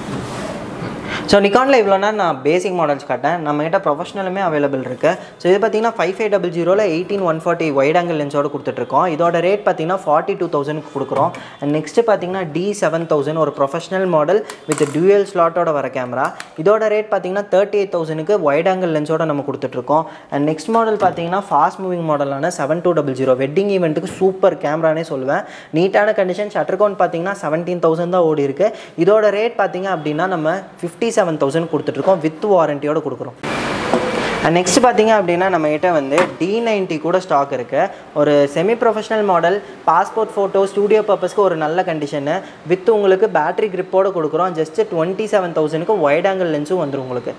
Speaker 1: ஸோ நிக்கானில் இவ்வளோ நேரம் நான் பேசிக் மாடல்ஸ் காட்டேன் நம்மகிட்ட ப்ரொஃபஷனலுமே அவைலபிள் இருக்குது ஸோ இது பார்த்தீங்கன்னா ஃபைவ் ஃபைவ் டபுள் ஜீரோவில் eighteen one forty wide angle லென்ஸோட கொடுத்துட்ருக்கோம் இதோட ரேட் பார்த்தீங்கன்னா ஃபார்ட்டி டூ தௌசண்ட்க்கு கொடுக்குறோம் அண்ட் நெக்ஸ்ட்டு பார்த்தீங்கன்னா டி செவன் தௌசண்ட் ஒரு ப்ரொஃபஷனல் மாடல் வித் டியூயல் ஸ்லாட்டோட வர கேமரா இதோட ரேட் பார்த்தீங்கன்னா தேர்ட்டி எயிட் தௌசண்ட்க்கு வைட் ஆங்கிள் லென்ஸோட நம்ம கொடுத்துட்ருக்கோம் அண்ட் நெக்ஸ்ட் மாடல் பார்த்தீங்கன்னா ஃபாஸ்ட் மூவிங் மாடலான seven two double zero wedding ஈவெண்ட்டுக்கு சூப்பர் கேமரானே சொல்லுவேன் நீட்டான கண்டிஷன் ஷட்டர் கவுண்ட் பார்த்தீங்கன்னா செவன்டீன் தௌசண்ட் தான் ஓடி இருக்கு இதோட ரேட் பார்த்தீங்க அப்படின்னா நம்ம ஃபிஃப்டி செவன் தௌசண்ட் கொடுத்துட்ருக்கோம் வித் வாரண்டியோட கொடுக்குறோம் அண்ட் நெக்ஸ்ட் பார்த்தீங்க அப்படின்னா நம்மகிட்ட வந்து டி நைன்ட்டி கூட ஸ்டாக் இருக்குது ஒரு semi professional model passport photo studio பர்பஸ்க்கு ஒரு நல்ல கண்டிஷனு வித் உங்களுக்கு பேட்டரி கிரிப்போடு கொடுக்குறோம் ஜஸ்ட் டுவெண்ட்டி செவன் தௌசண்ட்க்கு வைட் ஆங்கிள் லென்ஸும் வந்துடும் உங்களுக்கு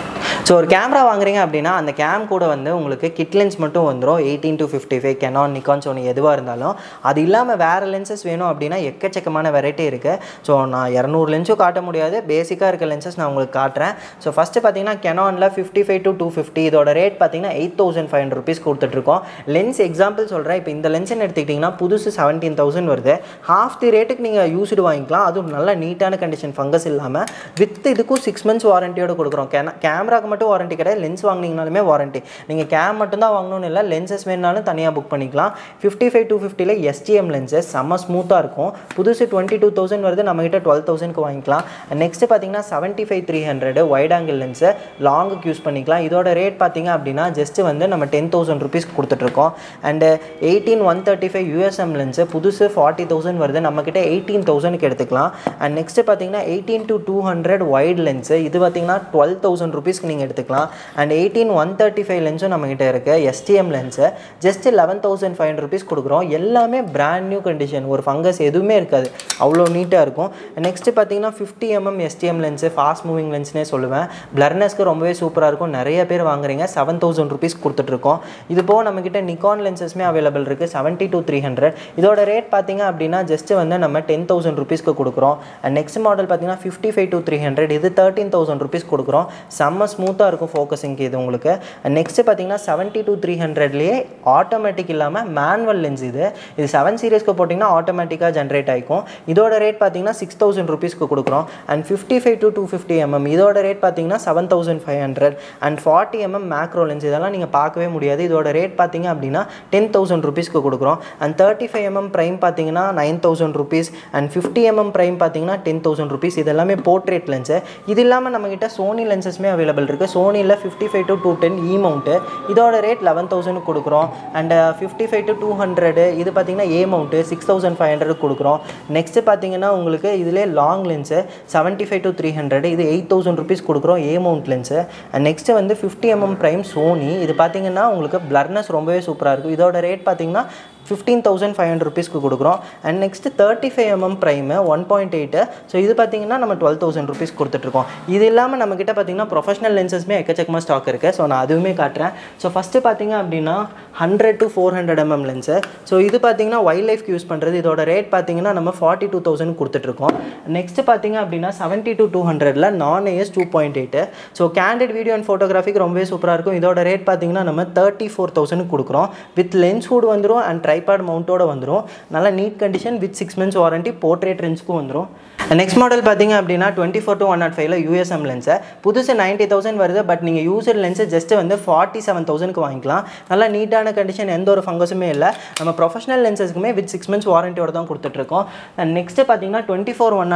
Speaker 1: ஸோ ஒரு கேமரா வாங்குறீங்க அப்படின்னா அந்த கேம் கூட வந்து உங்களுக்கு கிட் லென்ஸ் மட்டும் வந்துடும் eighteen to fifty five Canon Nikon Sony எதுவாக இருந்தாலும் அது இல்லாமல் வேறு லென்சஸ் வேணும் அப்படின்னா எக்கச்சக்கமான வெரைட்டி இருக்குது ஸோ நான் இரநூறு லென்ஸும் காட்ட முடியாது பேசிக்காக இருக்க லென்சஸ் நான் உங்களுக்கு காட்டுறேன் ஸோ ஃபஸ்ட்டு பார்த்தீங்கன்னா கெனானில் fifty five to two fifty இதோட ரேட் பார்த்தீங்கன்னா eight thousand five hundred rupees கொடுத்துட்ருக்கோம் லென்ஸ் எக்ஸாம்பிள் சொல்கிறேன் இப்போ இந்த லென்ஸ்னு எடுத்துக்கிட்டிங்கன்னா புதுசு செவன்டீன் தௌசண்ட் வருது ஹாஃப் தி ரேட்டுக்கு நீங்கள் யூஸ்டு வாங்கிக்கலாம் அதுவும் நல்ல நீட்டான கண்டிஷன் ஃபங்கஸ் இல்லாமல் வித் இதுக்கும் சிக்ஸ் மந்த்ஸ் வாரண்டியோட கொடுக்குறோம் கேனா கேமராக்கு மட்டும் வாரண்டி கிடையாது லென்ஸ் வாங்கினீங்கனாலுமே வாரண்டி நீங்கள் கேம் மட்டும்தான் வாங்கணும்னு இல்லை லென்சஸ் வேணுனாலும் தனியாக புக் பண்ணிக்கலாம் ஃபிஃப்டி ஃபைவ் டூ ஃபிஃப்டியில் எஸ்டிஎம் லென்சஸ் செம்ம ஸ்மூத்தாக இருக்கும் புதுசு டுவெண்ட்டி டூ தௌசண்ட் வருது நம்மகிட்ட டுவெல் தௌசண்ட்க்கு வாங்கிக்கலாம் நெக்ஸ்ட் பார்த்தீங்கன்னா seventy five three hundred wide angle lens லாங்குக்கு யூஸ் பண்ணிக்கலாம் இதோட ரேட் பார்த்தீங்க அப்படின்னா ஜஸ்ட் வந்து நம்ம டென் தௌசண்ட் ருபீஸ் கொடுத்துட்ருக்கோம் and eighteen one thirty five USM lens புதுசு ஃபார்ட்டி தௌசண்ட் வருது நம்மக்கிட்ட எயிட்டீன் தௌசண்ட்க்கு எடுத்துக்கலாம் அண்ட் நெக்ஸ்ட் பார்த்தீங்கன்னா eighteen to two hundred wide lens இது பார்த்தீங்கன்னா டுவெல் தௌசண்ட் ருபீஸ்க்கு நீங்கள் எடுத்துக்கலாம் and eighteen one thirty five லென்ஸும் நம்மகிட்ட இருக்குது STM lens just eleven thousand five hundred rupees கொடுக்குறோம் எல்லாமே பிராண்ட் நியூ கண்டிஷன் ஒரு ஃபங்கஸ் எதுவுமே இருக்காது அவ்வளோ நீட்டாக இருக்கும் நெக்ஸ்ட்டு பார்த்தீங்கன்னா fifty MM STM lens fast moving லென்ஸ்னே சொல்லுவேன் பிளர்னஸ்க்கு ரொம்பவே சூப்பராக இருக்கும் நிறைய பேர் வாங்குறீங்க செவன் தௌசண்ட் ருபீஸ் கொடுத்துட்ருக்கோம் இது போக நம்மக்கிட்ட நிக்கான் லென்சஸ்மே அவைலபிள் இருக்குது செவன்ட்டி டு த்ரீ ஹண்ட்ரட் இதோட ரேட் பார்த்தீங்க அப்படின்னா ஜஸ்ட் வந்து நம்ம டென் தௌசண்ட் ருபீஸ்க்கு கொடுக்குறோம் அண்ட் நெக்ஸ்ட் மாடல் பார்த்தீங்கன்னா fifty five to three hundred இது தேர்ட்டின் தௌசண்ட் ருபீஸ் கொடுக்குறோம் செம்ம ஸ்மூத்தாக இருக்கும் ஃபோக்கஸிங்க்கு இது உங்களுக்கு நெக்ஸ்ட் பார்த்தீங்கன்னா செவன்ட்டி டு த்ரீ ஹண்ட்ரட்லேயே ஆட்டோமேட்டிக் இல்லாமல் மேனுவல் லென்ஸ் இது இது செவன் சீரியஸ்க்கு போட்டிங்கன்னா ஆட்டோமேட்டிக்காக ஜென்ரேட் ஆகிக்கும் இதோட ரேட் பார்த்தீங்கன்னா சிக்ஸ் தௌசண்ட் ருபீஸ்க்கு கொடுக்குறோம் and fifty five to two fifty MM இதோட ரேட் பார்த்தீங்கன்னா seven thousand five hundred and forty MM macro lens இதெல்லாம் நீங்கள் பார்க்கவே முடியாது இதோட ரேட் பார்த்தீங்க அப்படின்னா டென் தௌசண்ட் ருபீஸ்க்கு கொடுக்குறோம் and thirty five MM prime பார்த்தீங்கன்னா nine thousand rupees and fifty MM prime பார்த்தீங்கன்னா டென் தௌசண்ட் ருபீஸ் இது எல்லாமே போர்ட்ரேட் லென்ஸு இது இல்லாமல் நம்மக்கிட்ட சோனி லென்சஸ்மே அவைலபிள் இருக்குது சோனியில் fifty five to two ten E mount இதோட ரேட் லெவன் தௌசண்ட் கொடுக்குறோம் and fifty five to two hundred இது பார்த்தீங்கன்னா A mount six thousand five hundred கொடுக்குறோம் நெக்ஸ்ட்டு பார்த்தீங்கன்னா உங்களுக்கு இதிலே long lens seventy five to three hundred இது எயிட் தௌசண்ட் ருபீஸ் கொடுக்குறோம் A mount lens and next வந்து ஃபிஃப்டி எம்எம் ப்ரைம் சோனி இது பார்த்தீங்கன்னா உங்களுக்கு பிளர்னஸ் ரொம்பவே சூப்பராக இருக்கும் இதோட ரேட் பார்த்தீங்கன்னா ஃபிஃப்டீன் தௌசண்ட் ஃபைவ் ஹண்ட்ரட் ருபீஸ்க்கு கொடுக்குறோம் and next thirty five MM prime one point eight so இது பார்த்தீங்கன்னா நம்ம டுவெல் தௌசண்ட் ருபீஸ் கொடுத்துட்ருக்கோம் இது இல்லாமல் நம்மக்கிட்ட பார்த்தீங்கன்னா ப்ரொஃபஷனல் லென்சஸ்மே எக்கச்சக்கமாக ஸ்டாக் இருக்குது ஸோ நான் அதுவுமே காட்டுறேன் ஸோ ஃபஸ்ட்டு பார்த்தீங்க அப்படின்னா hundred to four hundred MM lens so இது பார்த்தீங்கன்னா வைல்ட் லைஃப்க்கு யூஸ் பண்ணுறது இதோட ரேட் பார்த்தீங்கன்னா நம்ம ஃபார்ட்டி டூ தௌசண்ட் கொடுத்துட்ருக்கோம் நெக்ஸ்ட் பார்த்தீங்க அப்படின்னா செவன்ட்டி டு டூ ஹண்ட்ரடில் நான் IS two point eight so candid video and ஃபோட்டோகிராஃபிக்கு ரொம்பவே சூப்பராக இருக்கும் இதோட ரேட் பார்த்தீங்கன்னா நம்ம தேர்ட்டி ஃபோர் தௌசண்ட் கொடுக்குறோம் வித் லென்ஸ் ஹூட் வந்துடும் அண்ட் ட்ரைபாட் மவுண்ட்டோட வந்துடும் நல்லா neat condition with six months warranty portrait ரென்ஸ்க்கும் வந்துடும் நெக்ஸ்ட் மாடல் பார்த்தீங்க அப்படின்னா twenty four to one naught ஃபைவ்ல யூஎஸ்எம் லென்ஸை புதுசு நைன்ட்டி தௌசண்ட் வருது பட் நீங்கள் யூசர் லென்ஸை ஜஸ்ட் வந்து ஃபார்ட்டி செவன் தௌசண்ட்க்கு வாங்கிக்கலாம் நல்லா நீட்டான கண்டிஷன் எந்த ஒரு ஃபங்கஸுமே இல்லை நம்ம ப்ரொஃபஷனல் லென்சஸ்க்குமே வித் சிக்ஸ் மந்த்ஸ் வாரண்டியோட தான் கொடுத்துட்ருக்கோம் அண்ட் நெக்ஸ்ட்டு பார்த்தீங்கன்னா டுவெண்ட்டி ஃபோர் ஒன்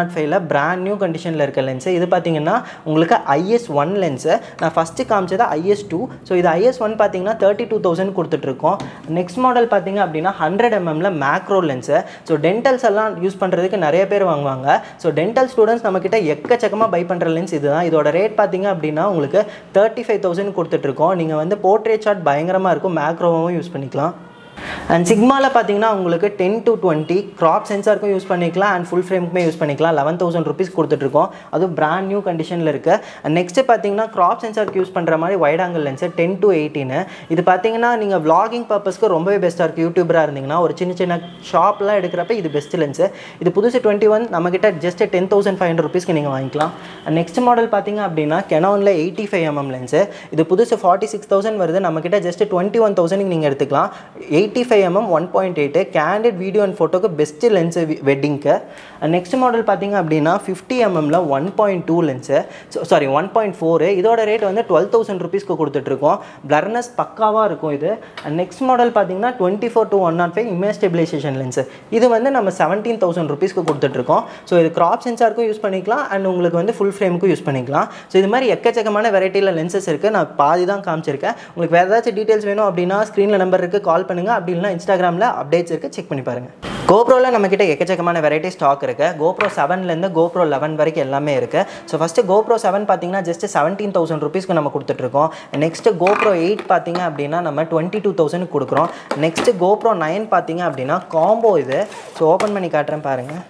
Speaker 1: நாட் ஃபைவ்ல பிராண்ட் நியூ கண்டிஷனில் இருக்க லென்ஸு இது பார்த்தீங்கன்னா உங்களுக்கு ஐஎஸ் ஒன் லென்ஸு நான் ஃபஸ்ட்டு காமிச்சது ஐஎஸ் டூ ஸோ இது ஐஎஸ் ஒன் பார்த்தீங்கன்னா தேர்ட்டி டூ தௌசண்ட் கொடுத்துட்ருக்கோம் நெக்ஸ்ட் மாடல் பார்த்தீங்க அப்படின்னா ஹண்ட்ரட் எம்எம்ல மேக்ரோ லென்ஸு ஸோ டென்டல்ஸ் எல்லாம் யூஸ் பண்ணுறதுக்கு நிறைய பேர் வாங்குவாங்க ஸோ டென்டல் ஸ்டூடெண்ட்ஸ் நம்மக்கிட்ட எக்கச்சக்கமாக பை பண்ணுற லென்ஸ் இதுதான் இதோட ரேட் பார்த்தீங்க அப்படின்னா உங்களுக்கு தேர்ட்டி ஃபைவ் தௌசண்ட் கொடுத்துட்ருக்கோம் நீங்கள் வந்து போர்ட்ரேட் ஷாட் பயங்கரமாக இருக்கும் மேக்ரோவும் யூஸ் பண்ணிக்கலாம் அண்ட் சிக்மாவில் பார்த்தீங்கன்னா உங்களுக்கு டென் டு டுவெண்ட்டி க்ராப் சென்சாருக்கும் யூஸ் பண்ணிக்கலாம் அண்ட் ஃபுல் ஃப்ரேமுக்குமே யூஸ் பண்ணிக்கலாம் லெவன் தௌசண்ட் ருபீஸ் கொடுத்துட்ருக்கோம் அதுவும் பிராண்ட் நியூ கண்டிஷனில் இருக்குது அண்ட் நெக்ஸ்ட்டு பார்த்தீங்கன்னா க்ராப் சென்சாருக்கு யூஸ் பண்ணுற மாதிரி wide angle lens ten to எயிட்டின்னு இது பார்த்தீங்கன்னா நீங்கள் vlogging பர்பஸ்க்கு ரொம்பவே பெஸ்ட்டாக இருக்குது யூடியூபராக இருந்தீங்கன்னா ஒரு சின்ன சின்ன ஷாப்லாம் எடுக்கிறப்ப இது பெஸ்ட் லென்ஸு இது புதுசு டுவெண்ட்டி ஒன் நம்மக்கிட்ட just ten thousand five hundred ருபீஸ்க்கு நீங்கள் வாங்கிக்கலாம் அண்ட் நெக்ஸ்ட் மாடல் பார்த்தீங்க அப்படின்னா கெனானில் எயிட்டி ஃபைவ் எம்எம் லென்ஸு இது புதுசு ஃபார்ட்டி சிக்ஸ் தௌசண்ட் வருது நம்மக்கிட்ட ஜஸ்ட் டுவெண்ட்டி ஒன் தௌசண்ட்க்கு நீங்கள் எடுத்துக்கலாம் eighty five MM one point eight candid video and ஃபோட்டோக்கு பெஸ்ட்டு லென்ஸு வெட்டிங்க்கு நெக்ஸ்ட் மாடல் பார்த்தீங்க அப்படின்னா ஃபிஃப்டி எம்எம்ல one point two lens sorry one point four இதோட ரேட் வந்து டுவெல் தௌசண்ட் ருபீஸ்க்கு கொடுத்துட்ருக்கோம் பிளர்னஸ் பக்காவாக இருக்கும் இது அண்ட் நெக்ஸ்ட் மாடல் பார்த்தீங்கன்னா twenty four to one naught five image stabilisation lens இது வந்து நம்ம செவன்டீன் தௌசண்ட் ருபீஸ்க்கு கொடுத்துட்ருக்கோம் ஸோ இது கிராப் சென்சாருக்கும் யூஸ் பண்ணிக்கலாம் அண்ட் உங்களுக்கு வந்து ஃபுல் ஃப்ரேமுக்கும் யூஸ் பண்ணிக்கலாம் ஸோ இது மாதிரி எக்கச்சக்கமான வெரைட்டியில் லென்சஸ் இருக்குது நான் பாதி தான் காமிச்சிருக்கேன் உங்களுக்கு வேறு ஏதாச்சும் டீட்டெயில்ஸ் வேணும் அப்படின்னா ஸ்க்ரீனில் நம்பர் இருக்குது கால் பண்ணுங்கள் அப்படி இல்லைனா இன்ஸ்டாகிராமில் அப்டேட்ஸ் இருக்குது செக் பண்ணி பாருங்கள் கோப்ரோவில் நம்மக்கிட்ட எக்கச்சக்கமான வெரைட்டி ஸ்டாக் இருக்குது கோப்ரோ செவன்லேருந்து கோப்ரோ லெவன் வரைக்கும் எல்லாமே இருக்குது ஸோ ஃபஸ்ட்டு கோப்ரோ செவன் பார்த்தீங்கன்னா ஜஸ்ட் செவன்டீன் தௌசண்ட் ருபீஸ்க்கு நம்ம கொடுத்துட்ருக்கோம் நெக்ஸ்ட்டு கோப்ரோ எயிட் பார்த்தீங்க அப்படின்னா நம்ம டுவெண்ட்டி டூ தௌசண்ட் கொடுக்குறோம் நெக்ஸ்ட்டு கோப்ரோ நைன் பார்த்தீங்க அப்படின்னா காம்போ இது ஸோ ஓப்பன் பண்ணி காட்டுறேன் பாருங்கள்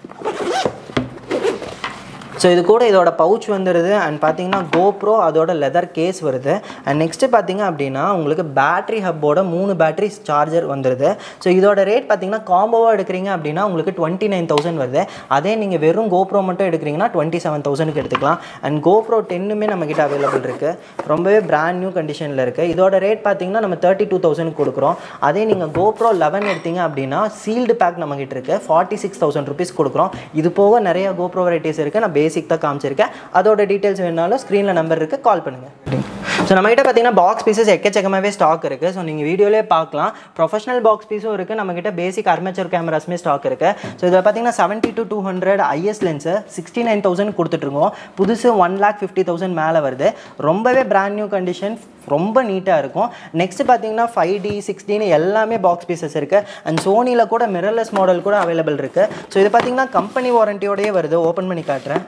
Speaker 1: ஸோ இது கூட இதோட பவுச் வந்துடுது அண்ட் பார்த்தீங்கன்னா கோப்ரோ அதோட லெதர் கேஸ் வருது அண்ட் நெக்ஸ்ட்டு பார்த்தீங்க அப்படின்னா உங்களுக்கு பேட்டரி ஹப்போட மூணு பேட்டரி சார்ஜர் வந்துடுது ஸோ இதோட ரேட் பார்த்தீங்கன்னா காம்போவாக எடுக்கிறீங்க அப்படின்னா உங்களுக்கு டுவெண்ட்டி நைன் தௌசண்ட் வருது அதே நீங்கள் வெறும் கோப்ரோ மட்டும் எடுக்கிறீங்கன்னா டுவெண்ட்டி செவன் தௌசண்ட்க்கு எடுத்துக்கலாம் அண்ட் கோப்ரோ டென்னுமே நம்மக்கிட்ட அவைலபிள் இருக்குது ரொம்பவே பிராண்ட் நியூ கண்டிஷனில் இருக்குது இதோட ரேட் பார்த்தீங்கன்னா நம்ம தேர்ட்டி டூ தௌசண்ட் கொடுக்குறோம் அதே நீங்கள் கோப்ரோ லெவன் எடுத்தீங்க அப்படின்னா சீல்டு பேக் நம்மக்கிட்ட இருக்குது ஃபார்ட்டி சிக்ஸ் தௌசண்ட் ருபீஸ் கொடுக்குறோம் இது போக நிறைய கோப்ரோ வெரைட்டிஸ் இருக்குது நான் பேசிக் தான் காமிச்சிருக்கேன் அதோட டீட்டெயில்ஸ் வேணாலும் ஸ்க்ரீனில் நம்பர் இருக்குது கால் பண்ணுங்கள் ஸோ நம்மகிட்ட பார்த்தீங்கன்னா பாக்ஸ் பீசஸ் எக்கச்சக்கமாகவே ஸ்டாக் இருக்குது ஸோ நீங்கள் வீடியோலே பார்க்கலாம் ப்ரொஃபஷனல் பாக்ஸ் பீஸும் இருக்குது நம்மக்கிட்ட பேசிக் அர்மேச்சர் கேமராஸுமே ஸ்டாக் இருக்குது ஸோ இதில் பார்த்தீங்கன்னா seventy to two hundred IS lens sixty nine thousand கொடுத்துட்ருக்கோம் புதுசு ஒன் லேக் ஃபிஃப்டி தௌசண்ட் மேலே வருது ரொம்பவே பிராண்ட் நியூ கண்டிஷன் ரொம்ப நீட்டாக இருக்கும் நெக்ஸ்ட் பார்த்தீங்கன்னா ஃபைவ் டி சிக்ஸ்டின்னு எல்லாமே பாக்ஸ் பீசஸ் இருக்குது அண்ட் சோனியில் கூட மிரர்லெஸ் மாடல் கூட அவைலபிள் இருக்குது ஸோ இது பார்த்தீங்கன்னா கம்பெனி வாரண்டியோடயே வருது ஓப்பன் பண்ணி காட்டுறேன்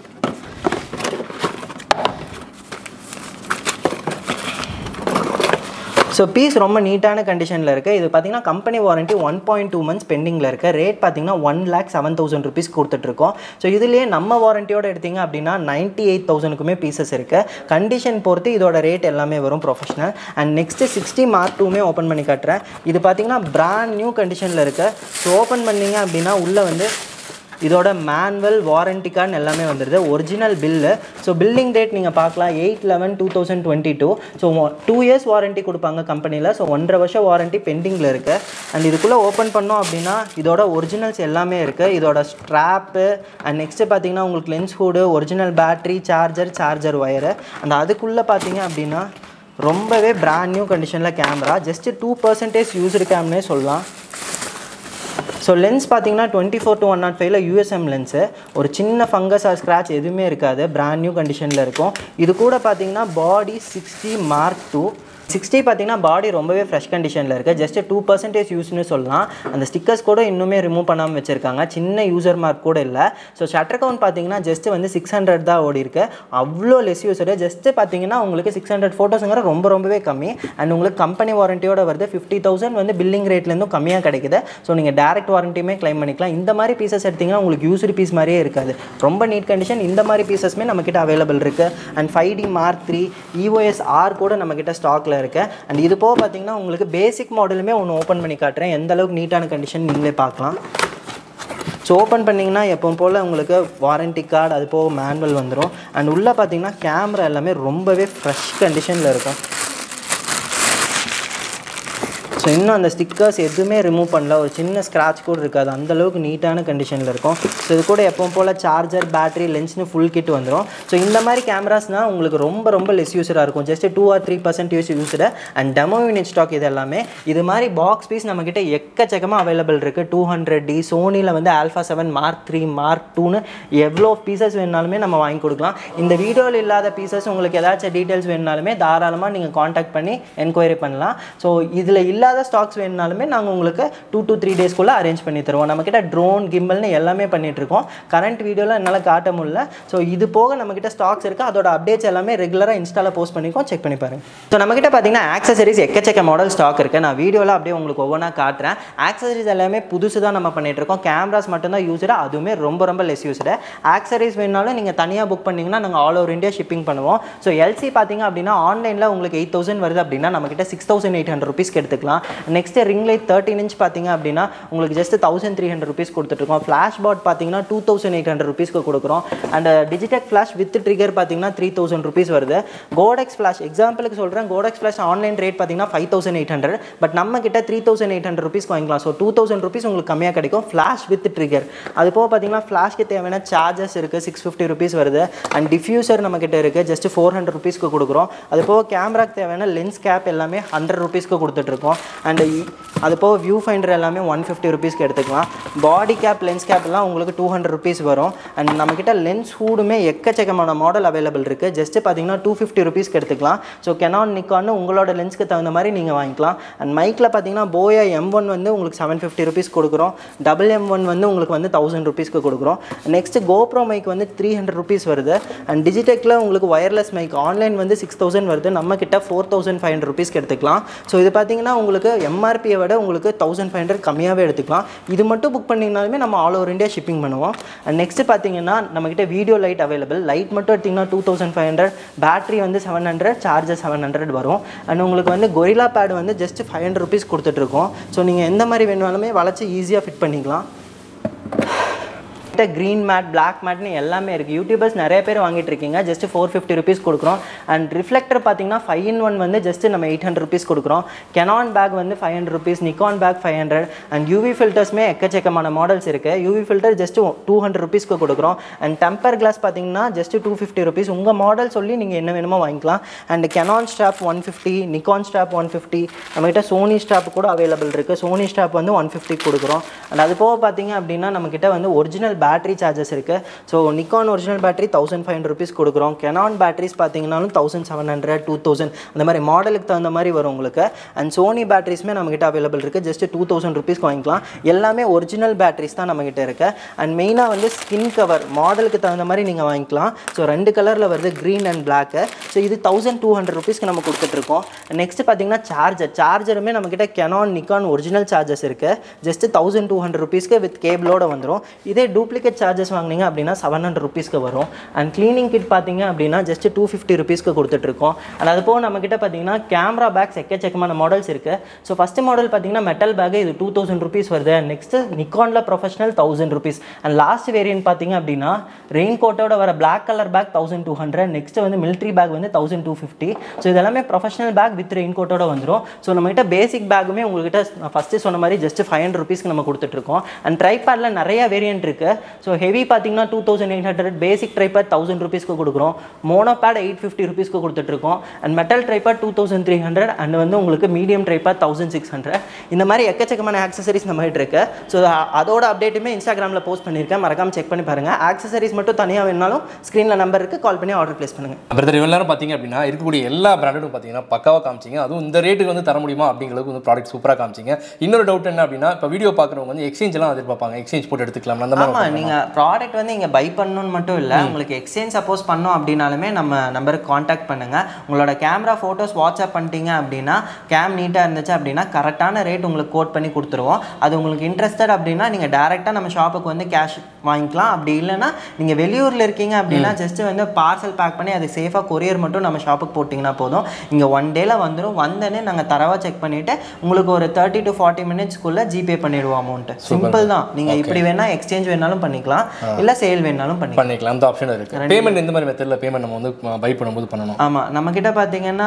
Speaker 1: ஸோ பீஸ் ரொம்ப நீட்டான கண்டிஷனில் இருக்குது இது பார்த்தீங்கன்னா company warranty one point two months பெண்டிங்கில் இருக்குது ரேட் பார்த்தீங்கன்னா one lakh seven thousand rupees கொடுத்துட்ருக்கோம் ஸோ இதுலேயே நம்ம வாரண்டியோட எடுத்தீங்க அப்படின்னா நைன்ட்டி எயிட் தௌசண்ட்க்குமே பீசஸ் இருக்குது கண்டிஷன் பொறுத்து இதோட ரேட் எல்லாமே வரும் professional and next sixty mark டூமே ஓப்பன் பண்ணி காட்டுறேன் இது பார்த்தீங்கன்னா பிராண்ட் நியூ கண்டிஷனில் இருக்குது ஸோ ஓப்பன் பண்ணீங்க அப்படின்னா உள்ளே வந்து இதோட மேனுவல் வாரண்டி கார்டு எல்லாமே வந்துடுது original bill so billing date நீங்கள் பார்க்கலாம் eight eleven two thousand twenty two so two years warranty கொடுப்பாங்க கம்பெனியில் ஸோ ஒன்றரை வருஷம் வாரண்டி பெண்டிங்கில் இருக்குது அண்ட் இதுக்குள்ளே ஓப்பன் பண்ணோம் அப்படின்னா இதோட ஒரிஜினல்ஸ் எல்லாமே இருக்குது இதோட ஸ்ட்ராப்பு அண்ட் நெக்ஸ்ட்டு பார்த்தீங்கன்னா உங்களுக்கு lens hood original battery charger charger wire அந்த அதுக்குள்ளே பார்த்தீங்க அப்படின்னா ரொம்பவே பிராண்ட் நியூ கண்டிஷனில் camera just two percentage used கேம்னே சொல்லலாம் ஸோ லென்ஸ் பார்த்தீங்கன்னா twenty four to one naught ஃபைவ்ல யூஎஸ்எம் லென்ஸு ஒரு சின்ன ஃபங்கஸ் ஆர் ஸ்க்ராட்ச் எதுவுமே இருக்காது பிராண்ட் நியூ கண்டிஷனில் இருக்கும் இது கூட பார்த்தீங்கன்னா body sixty mark two sixty பார்த்தீங்கன்னா பாடி ரொம்பவே ஃப்ரெஷ் கண்டிஷனில் இருக்குது ஜஸ்ட் டூ பர்சன்டேஜ் யூஸ்னு சொல்லலாம் அந்த ஸ்டிக்கர்ஸ் கூட இன்னுமே ரிமூவ் பண்ணாமல் வச்சுருக்காங்க சின்ன யூசர் மார்க் கூட இல்லை ஸோ ஷட்டர் கவுண்ட் பார்த்தீங்கன்னா ஜஸ்ட் வந்து சிக்ஸ் ஹண்ட்ரட் தான் ஓடி இருக்கு அவ்வளோ லெஸ் யூசரு ஜஸ்ட் பார்த்தீங்கன்னா உங்களுக்கு சிக்ஸ் ஹண்ட்ரட் ஃபோட்டோஸுங்கிற ரொம்ப ரொம்பவே கம்மி அண்ட் உங்களுக்கு கம்பெனி வாரண்டியோட வருது ஃபிஃப்டி தௌசண்ட் வந்து பில்லிங் ரேட்லேருந்தும் கம்மியாக கிடைக்குது ஸோ நீங்கள் டேரக்ட் வாரண்டியுமே க்ளைம் பண்ணிக்கலாம் இந்த மாதிரி பீசஸ் எடுத்தீங்கன்னா உங்களுக்கு யூசர் பீஸ் மாதிரியே இருக்காது ரொம்ப நீட் கண்டிஷன் இந்த மாதிரி பீசஸ்மே நம்மக்கிட்ட அவைலபிள் இருக்குது and five D mark three EOS R கூட நம்மக்கிட்ட ஸ்டாக்கில் இருக்குது அண்ட் இது போக பார்த்தீங்கன்னா உங்களுக்கு பேசிக் மாடலுமே ஒன்று ஓப்பன் பண்ணி காட்டுறேன் எந்த அளவுக்கு நீட்டான கண்டிஷன் நீங்களே பார்க்கலாம் ஸோ ஓப்பன் பண்ணிங்கன்னா எப்பவும் போல் உங்களுக்கு வாரண்டி கார்டு அது போக மேனுவல் வந்துடும் அண்ட் உள்ளே பார்த்தீங்கன்னா கேமரா எல்லாமே ரொம்பவே ஃப்ரெஷ் கண்டிஷனில் இருக்கும் ஸோ இன்னும் அந்த ஸ்டிக்கர்ஸ் எதுவுமே ரிமூவ் பண்ணல ஒரு சின்ன ஸ்க்ராட்ச் கூட இருக்காது அந்த அளவுக்கு நீட்டான கண்டிஷனில் இருக்கும் ஸோ இது கூட எப்பவும் போல் சார்ஜர் பேட்டரி லென்ஸ்னு ஃபுல் கிட் வந்துடும் ஸோ இந்த மாதிரி கேமராஸ்னால் உங்களுக்கு ரொம்ப ரொம்ப லெஸ் யூஸராக இருக்கும் just two or three percent use used and demo unit stock இது எல்லாமே இது மாதிரி பாக்ஸ் பீஸ் நம்மக்கிட்ட எக்கச்சக்கமாக அவைலபிள் இருக்குது டூ ஹண்ட்ரட் டி சோனியில் வந்து alpha seven mark three mark டூன்னு எவ்வளோ பீசஸ் வேணுனாலுமே நம்ம வாங்கி கொடுக்கலாம் இந்த வீடியோவில் இல்லாத பீசஸ் உங்களுக்கு ஏதாச்சும் டீட்டெயில்ஸ் வேணுனாலுமே தாராளமாக நீங்கள் காண்டாக்ட் பண்ணி என்கொயரி பண்ணலாம் ஸோ இதில் இல்லாத ஸ்டாக்ஸ் வேணுனாலுமே நாங்கள் உங்களுக்கு டூ to த்ரீ டேஸ்க்குள்ளே அரேஞ்ச் பண்ணி தருவோம் நம்மக்கிட்ட ட்ரோன் கிம்பல்னு எல்லாமே பண்ணிகிட்ருக்கோம் கரண்ட் வீடியோவில் என்னால் காட்ட முடியல ஸோ இது போக நம்மக்கிட்ட ஸ்டாக்ஸ் இருக்குது அதோட அப்டேட்ஸ் எல்லாமே ரெகுலராக இன்ஸ்டாவில் போஸ்ட் பண்ணிக்கோம் செக் பண்ணி பாருங்க ஸோ நம்மக்கிட்ட பார்த்தீங்கன்னா ஆக்சசரிஸ் எக்கச்சக்க மாடல் ஸ்டாக் இருக்குது நான் வீடியோவில் அப்படியே உங்களுக்கு ஒவ்வொன்றா காட்டுறேன் ஆக்சசரிஸ் எல்லாமே புதுசு தான் நம்ம பண்ணிட்டு இருக்கோம் கேமராஸ் மட்டும்தான் யூஸ்டு அதுவுமே ரொம்ப ரொம்ப லெஸ் யூஸ்டு ஆக்சசரிஸ் வேணாலும் நீங்கள் தனியாக புக் பண்ணிங்கன்னா நாங்கள் ஆல் ஓவர் இந்தியா ஷிப்பிங் பண்ணுவோம் ஸோ எல்சி பார்த்தீங்க அப்படின்னா ஆன்லைனில் உங்களுக்கு எயிட் தௌசண்ட் வருது அப்படின்னா நம்மக்கிட்ட சிக்ஸ் தௌசண்ட் எயிட் ஹண்ட்ரட் ருபீஸ்க்கு எடுத்துக்கலாம் next ring light thirteen inch பார்த்தீங்க அப்படின்னா உங்களுக்கு just thousand three hundred rupees கொடுத்துட்ருக்கோம் ஃப்ளாஷ் பாட் பார்த்தீங்கன்னா டூ தௌசண்ட் எயிட் ஹண்ட்ரட் ருபீஸ்க்கு கொடுக்குறோம் and Digitek flash with trigger பார்த்தீங்கன்னா த்ரீ தௌசண்ட் ருபீஸ் வருது கோடெக்ஸ் ஃப்ளாஷ் எக்ஸாம்பிளுக்கு சொல்கிறேன் கோடெக்ஸ் ஃப்ளாஷ் ஆன்லைன் ரேட் பார்த்தீங்கன்னா five thousand eight hundred but நம்ம கிட்ட three thousand eight hundred rupees வாங்கிக்கலாம் ஸோ டூ தௌசண்ட் ருபீஸ் உங்களுக்கு கம்மியாக கிடைக்கும் ஃப்ளாஷ் வித் ட்ரிகர் அது போக பார்த்தீங்கன்னா ஃப்ளாஷ்க்கு தேவையான சார்ஜஸ் இருக்குது சிக்ஸ் ஃபிஃப்டி ருபீஸ் வருது அண்ட் டிஃப்யூசர் நம்ம கிட்ட இருக்குது ஜஸ்ட் ஃபோர் ஹண்ட்ரட் ருபீஸ்க்கு கொடுக்குறோம் அது போக கேமராக்கு தேவையான லென்ஸ் கேப் எல்லாமே ஹண்ட்ரட் ருபீஸ்க்கு கொடுத்துட்ருக்கோம் அண்ட் அது போக வியூ ஃபைண்டர் எல்லாமே ஒன் ஃபிஃப்டி ருபீஸ்க்கு எடுத்துக்கலாம் பாடி கேப் லென்ஸ் கேப் எல்லாம் உங்களுக்கு டூ ஹண்ட்ரட் ருபீஸ் வரும் அண்ட் நம்மக்கிட்ட லென்ஸ் ஹூடுமே எக்கச்சக்கமான மாடல் அவைலபிள் இருக்குது ஜஸ்ட் பார்த்தீங்கன்னா டூ ஃபிஃப்டி ருபீஸ்க்கு எடுத்துக்கலாம் ஸோ கெனான் நிக்கான்னு உங்களோட லென்ஸ்க்கு தகுந்த மாதிரி நீங்கள் வாங்கிக்கலாம் அண்ட் மைக்கில் பார்த்தீங்கன்னா போயா எம் ஒன் வந்து உங்களுக்கு செவன் ஃபிஃப்டி ருபீஸ் கொடுக்குறோம் டபுள் எம் ஒன் வந்து உங்களுக்கு வந்து தௌசண்ட் ருபீஸ்க்கு கொடுக்குறோம் நெக்ஸ்ட் கோப்ரோ மைக் வந்து த்ரீ ஹண்ட்ரட் ருபீஸ் வருது அண்ட் டிஜிடெக்கில் உங்களுக்கு ஒயர்லெஸ் மைக் ஆன்லைன் வந்து சிக்ஸ் தௌசண்ட் வருது நம்ம கிட்ட ஃபோர் தௌசண்ட் ஃபைவ் ஹண்ட்ரட் ருபீஸ்க்கு எடுத்துக்கலாம் ஸோ இது பார்த்தீங்கன்னா உங்களுக்கு எம்ஆர்பியை விட உங்களுக்கு தௌசண்ட் ஃபைவ் ஹண்ட்ரட் கம்மியாகவே எடுத்துக்கலாம் இது மட்டும் புக் பண்ணிங்கனாலுமே நம்ம ஆல் ஓவர் இந்தியா ஷிப்பிங் பண்ணுவோம் அண்ட் நெக்ஸ்ட் பார்த்தீங்கன்னா நம்மக்கிட்ட வீடியோ லைட் அவைலபிள் லைட் மட்டும் எடுத்திங்கன்னா two thousand five hundred battery வந்து seven hundred charger seven hundred வரும் அண்ட் உங்களுக்கு வந்து கொரிலா பேட் வந்து ஜஸ்ட் ஃபைவ் ஹண்ட்ரட் ருபீஸ் கொடுத்துட்ருக்கோம் ஸோ நீங்கள் எந்த மாதிரி வேணுனாலுமே வளைச்சி ஈஸியாக ஃபிட் பண்ணிக்கலாம் கிட்ட க்ரீன் மேட் பிளாக் மேட்னு எல்லாமே இருக்குது யூடியூபர்ஸ் நிறைய பேர் வாங்கிட்டு இருக்கீங்க ஜஸ்ட் ஃபோர் ஃபிஃப்டி ருபீஸ் கொடுக்குறோம் அண்ட் ரிஃப்ளெக்டர் பார்த்தீங்கன்னா ஃபைவ் இன் ஒன் வந்து ஜஸ்ட் நம்ம எயிட் ஹண்ட்ரட் ருபீஸ் கொடுக்குறோம் கெனான் பேக் வந்து five hundred rupees Nikon bag five hundred and UV ஃபில்டர்ஸ்மே எக்கச்சக்கமான மாடல்ஸ் இருக்குது UV filter just two hundred ருபீஸ்க்கு கொடுக்குறோம் அண்ட் டெம்பர் கிளாஸ் பார்த்தீங்கன்னா ஜஸ்ட் டூ ஃபிஃப்டி ருபீஸ் உங்கள் மாடல் சொல்லி நீங்கள் என்ன வேணுமோ வாங்கிக்கலாம் and Canon strap one fifty Nikon strap one fifty நம்மகிட்ட சோனி ஸ்டாப் கூட அவைலபிள் இருக்குது சோனி ஸ்டாப் வந்து ஒன் ஃபிஃப்டி கொடுக்குறோம் அண்ட் அது போக பார்த்தீங்க அப்படின்னா நம்மக்கிட்ட வந்து ஒரிஜினல் பேட்டரி சார்ஜஸ் இருக்குது so Nikon original battery thousand five hundred rupees கொடுக்குறோம் கெனான் பேட்டரிஸ் பார்த்தீங்கன்னாலும் thousand seven hundred two thousand அந்த மாதிரி மாடலுக்கு தகுந்த மாதிரி வரும் உங்களுக்கு அண்ட் சோனி பேட்டரிஸ்மே நம்மக்கிட்ட அவைலபிள் இருக்குது ஜஸ்ட் டூ தௌசண்ட் ருபீஸ்க்கு வாங்கிக்கலாம் எல்லாமே ஒரிஜினல் பேட்டரிஸ் தான் நம்மக்கிட்ட இருக்குது அண்ட் மெயினாக வந்து ஸ்கின் கவர் மாடலுக்கு தகுந்த மாதிரி நீங்கள் வாங்கிக்கலாம் ஸோ ரெண்டு கலரில் வருது க்ரீன் அண்ட் பிளாக்கு ஸோ இது தௌசண்ட் டூ ஹண்ட்ரட் ருபீஸ்க்கு நம்ம கொடுத்துட்ருக்கோம் நெக்ஸ்ட் பார்த்தீங்கன்னா சார்ஜர் சார்ஜருமே நம்மக்கிட்ட கெனான் நிக்கான் ஒரிஜினல் சார்ஜஸ் இருக்குது ஜஸ்ட் தௌசண்ட் டூ ஹண்ட்ரட் ருபீஸ்க்கு வித் கேபிளோட வந்துடும் இதே டூப்ளிகேட் சார்ஜஸ் வாங்கினீங்க அப்படின்னா செவன் ஹண்ட்ரட் ருபீஸ்க்கு வரும் அண்ட் க்ளீனிங் கிட் பார்த்தீங்க அப்படின்னா ஜஸ்ட் டூ ஃபிஃப்டி ருபீஸ்க்கு கொடுத்துட்ருக்கோம் அண்ட் அது போக நம்மக்கிட்ட பார்த்தீங்கன்னா கேமரா பேக்ஸ் எக்கச்சக்கமான மாடல்ஸ் இருக்குது ஸோ ஃபஸ்ட்டு மாடல் பார்த்தீங்கன்னா மெட்டல் பேக் இது டூ தௌசண்ட் ருபீஸ் வருது நெக்ஸ்ட் நிக்கானில் professional thousand rupees and last variant பார்த்தீங்க அப்படின்னா ரெயின் கோட்டோட வர black colour bag thousand two hundred next வந்து மிலிட்ரி பேக் வந்து தௌசண்ட் டூ ஃபிஃப்டி ஸோ இதெல்லாமே ப்ரொஃபஷனல் பேக் வித் ரெயின் கோட்டோட வந்துடும் ஸோ நம்மகிட்ட பேசிக் பேக்குமே உங்கள்கிட்ட நான் ஃபஸ்ட்டு சொன்ன மாதிரி ஜஸ்ட் ஃபைவ் ஹண்ட்ரட் ருபீஸ்க்கு நம்ம கொடுத்துட்ருக்கோம் அண்ட் ட்ரைபேடில் நிறைய வேரியன்ட் இருக்குது ஸோ ஹெவி பார்த்தீங்கன்னா two thousand eight hundred basic tripod thousand ருபீஸ்க்கு கொடுக்குறோம் மோனோ பேட் எயிட் ஃபிஃப்டி ருபீஸ்க்கு கொடுத்துட்ருக்கோம் and metal tripod two thousand three hundred and வந்து உங்களுக்கு medium tripod thousand six hundred இந்த மாதிரி எக்கச்சக்கமான ஆக்சசரிஸ் நம்ம கிட்ட இருக்கு ஸோ அதோட அப்டேட்டுமே இன்ஸ்டாகிராமில் போஸ்ட் பண்ணியிருக்கேன் மறக்காம செக் பண்ணி பாருங்கள் ஆக்சசரிஸ் மட்டும் தனியாக வேணாலும் ஸ்க்ரீனில் நம்பர் இருக்குது கால் பண்ணி ஆர்டர் ப்ளேஸ் பண்ணுங்கள்
Speaker 2: பிரதர் இவ்வளோ நேரம் பார்த்தீங்க அப்படின்னா இருக்கக்கூடிய எல்லா பிராண்டும் பார்த்தீங்கன்னா பக்காவாக காமிச்சிங்க அதுவும் இந்த ரேட்டுக்கு வந்து தர முடியுமா அப்படிங்கிறதுக்கு வந்து ப்ராடக்ட் சூப்பராக காமிச்சிங்க இன்னொரு டவுட் என்ன அப்படின்னா இப்போ வீடியோ பார்க்குறவங்க வந்து எக்ஸ்சேஞ்செலாம் எதிர்பார்ப்பாங்க எக்ஸ்சேஞ்ச் போட்டு எடுத்துக்கலாம் அந்த மாதிரி
Speaker 1: ஆமாம் நீங்கள் ப்ராடக்ட் வந்து இங்கே பை பண்ணணும்னு மட்டும் இல்லை உங்களுக்கு எக்ஸ்சேஞ்ச் சப்போஸ் பண்ணோம் அப்படின்னாலுமே நம்ம நம்பருக்கு காண்டாக்ட் பண்ணுங்கள் உங்களோட கேமரா ஃபோட்டோஸ் வாட்ஸ்அப் பண்ணிட்டீங்க அப்படின்னா கேம் நீட்டாக இருந்துச்சு அப்படின்னா கரெக்டான ரேட் உங்களுக்கு கோட் பண்ணி கொடுத்துருவோம் அது உங்களுக்கு இன்ட்ரெஸ்டட் அப்படின்னா நீங்கள் டேரெக்டாக நம்ம ஷாப்புக்கு வந்து கேஷ் வாங்கிக்கலாம் அப்படி இல்லைன்னா நீங்கள் வெளியூரில் இருக்கீங்க அப்படின்னா ஜஸ்ட் வந்து பார்சல் பேக் பண்ணி அது சேஃபாக கொரியர் மட்டும் நம்ம ஷாப்புக்கு போட்டிங்கன்னா போதும் இங்கே ஒன் டேல வந்துடும் வந்தோடனே நாங்கள் தரவாக செக் பண்ணிவிட்டு உங்களுக்கு ஒரு தேர்ட்டி டு ஃபார்ட்டி மினிட்ஸ்க்குள்ளே ஜிபே பண்ணிடுவோம் அமௌண்ட்டு சிம்பிள் தான் நீங்கள் இப்படி வேணால் எக்ஸ்சேஞ்ச் வேணாலும் பண்ணிக்கலாம் இல்லை சேல் வேணாலும் பண்ணிக்கலாம்
Speaker 2: பண்ணிக்கலாம் அந்த ஆப்ஷன் இருக்கு பேமெண்ட் எந்த மாதிரி மெத்தடில் பேமெண்ட் நம்ம வந்து பை பண்ணும்போது பண்ணணும்
Speaker 1: ஆமாம் நம்மக்கிட்ட பார்த்தீங்கன்னா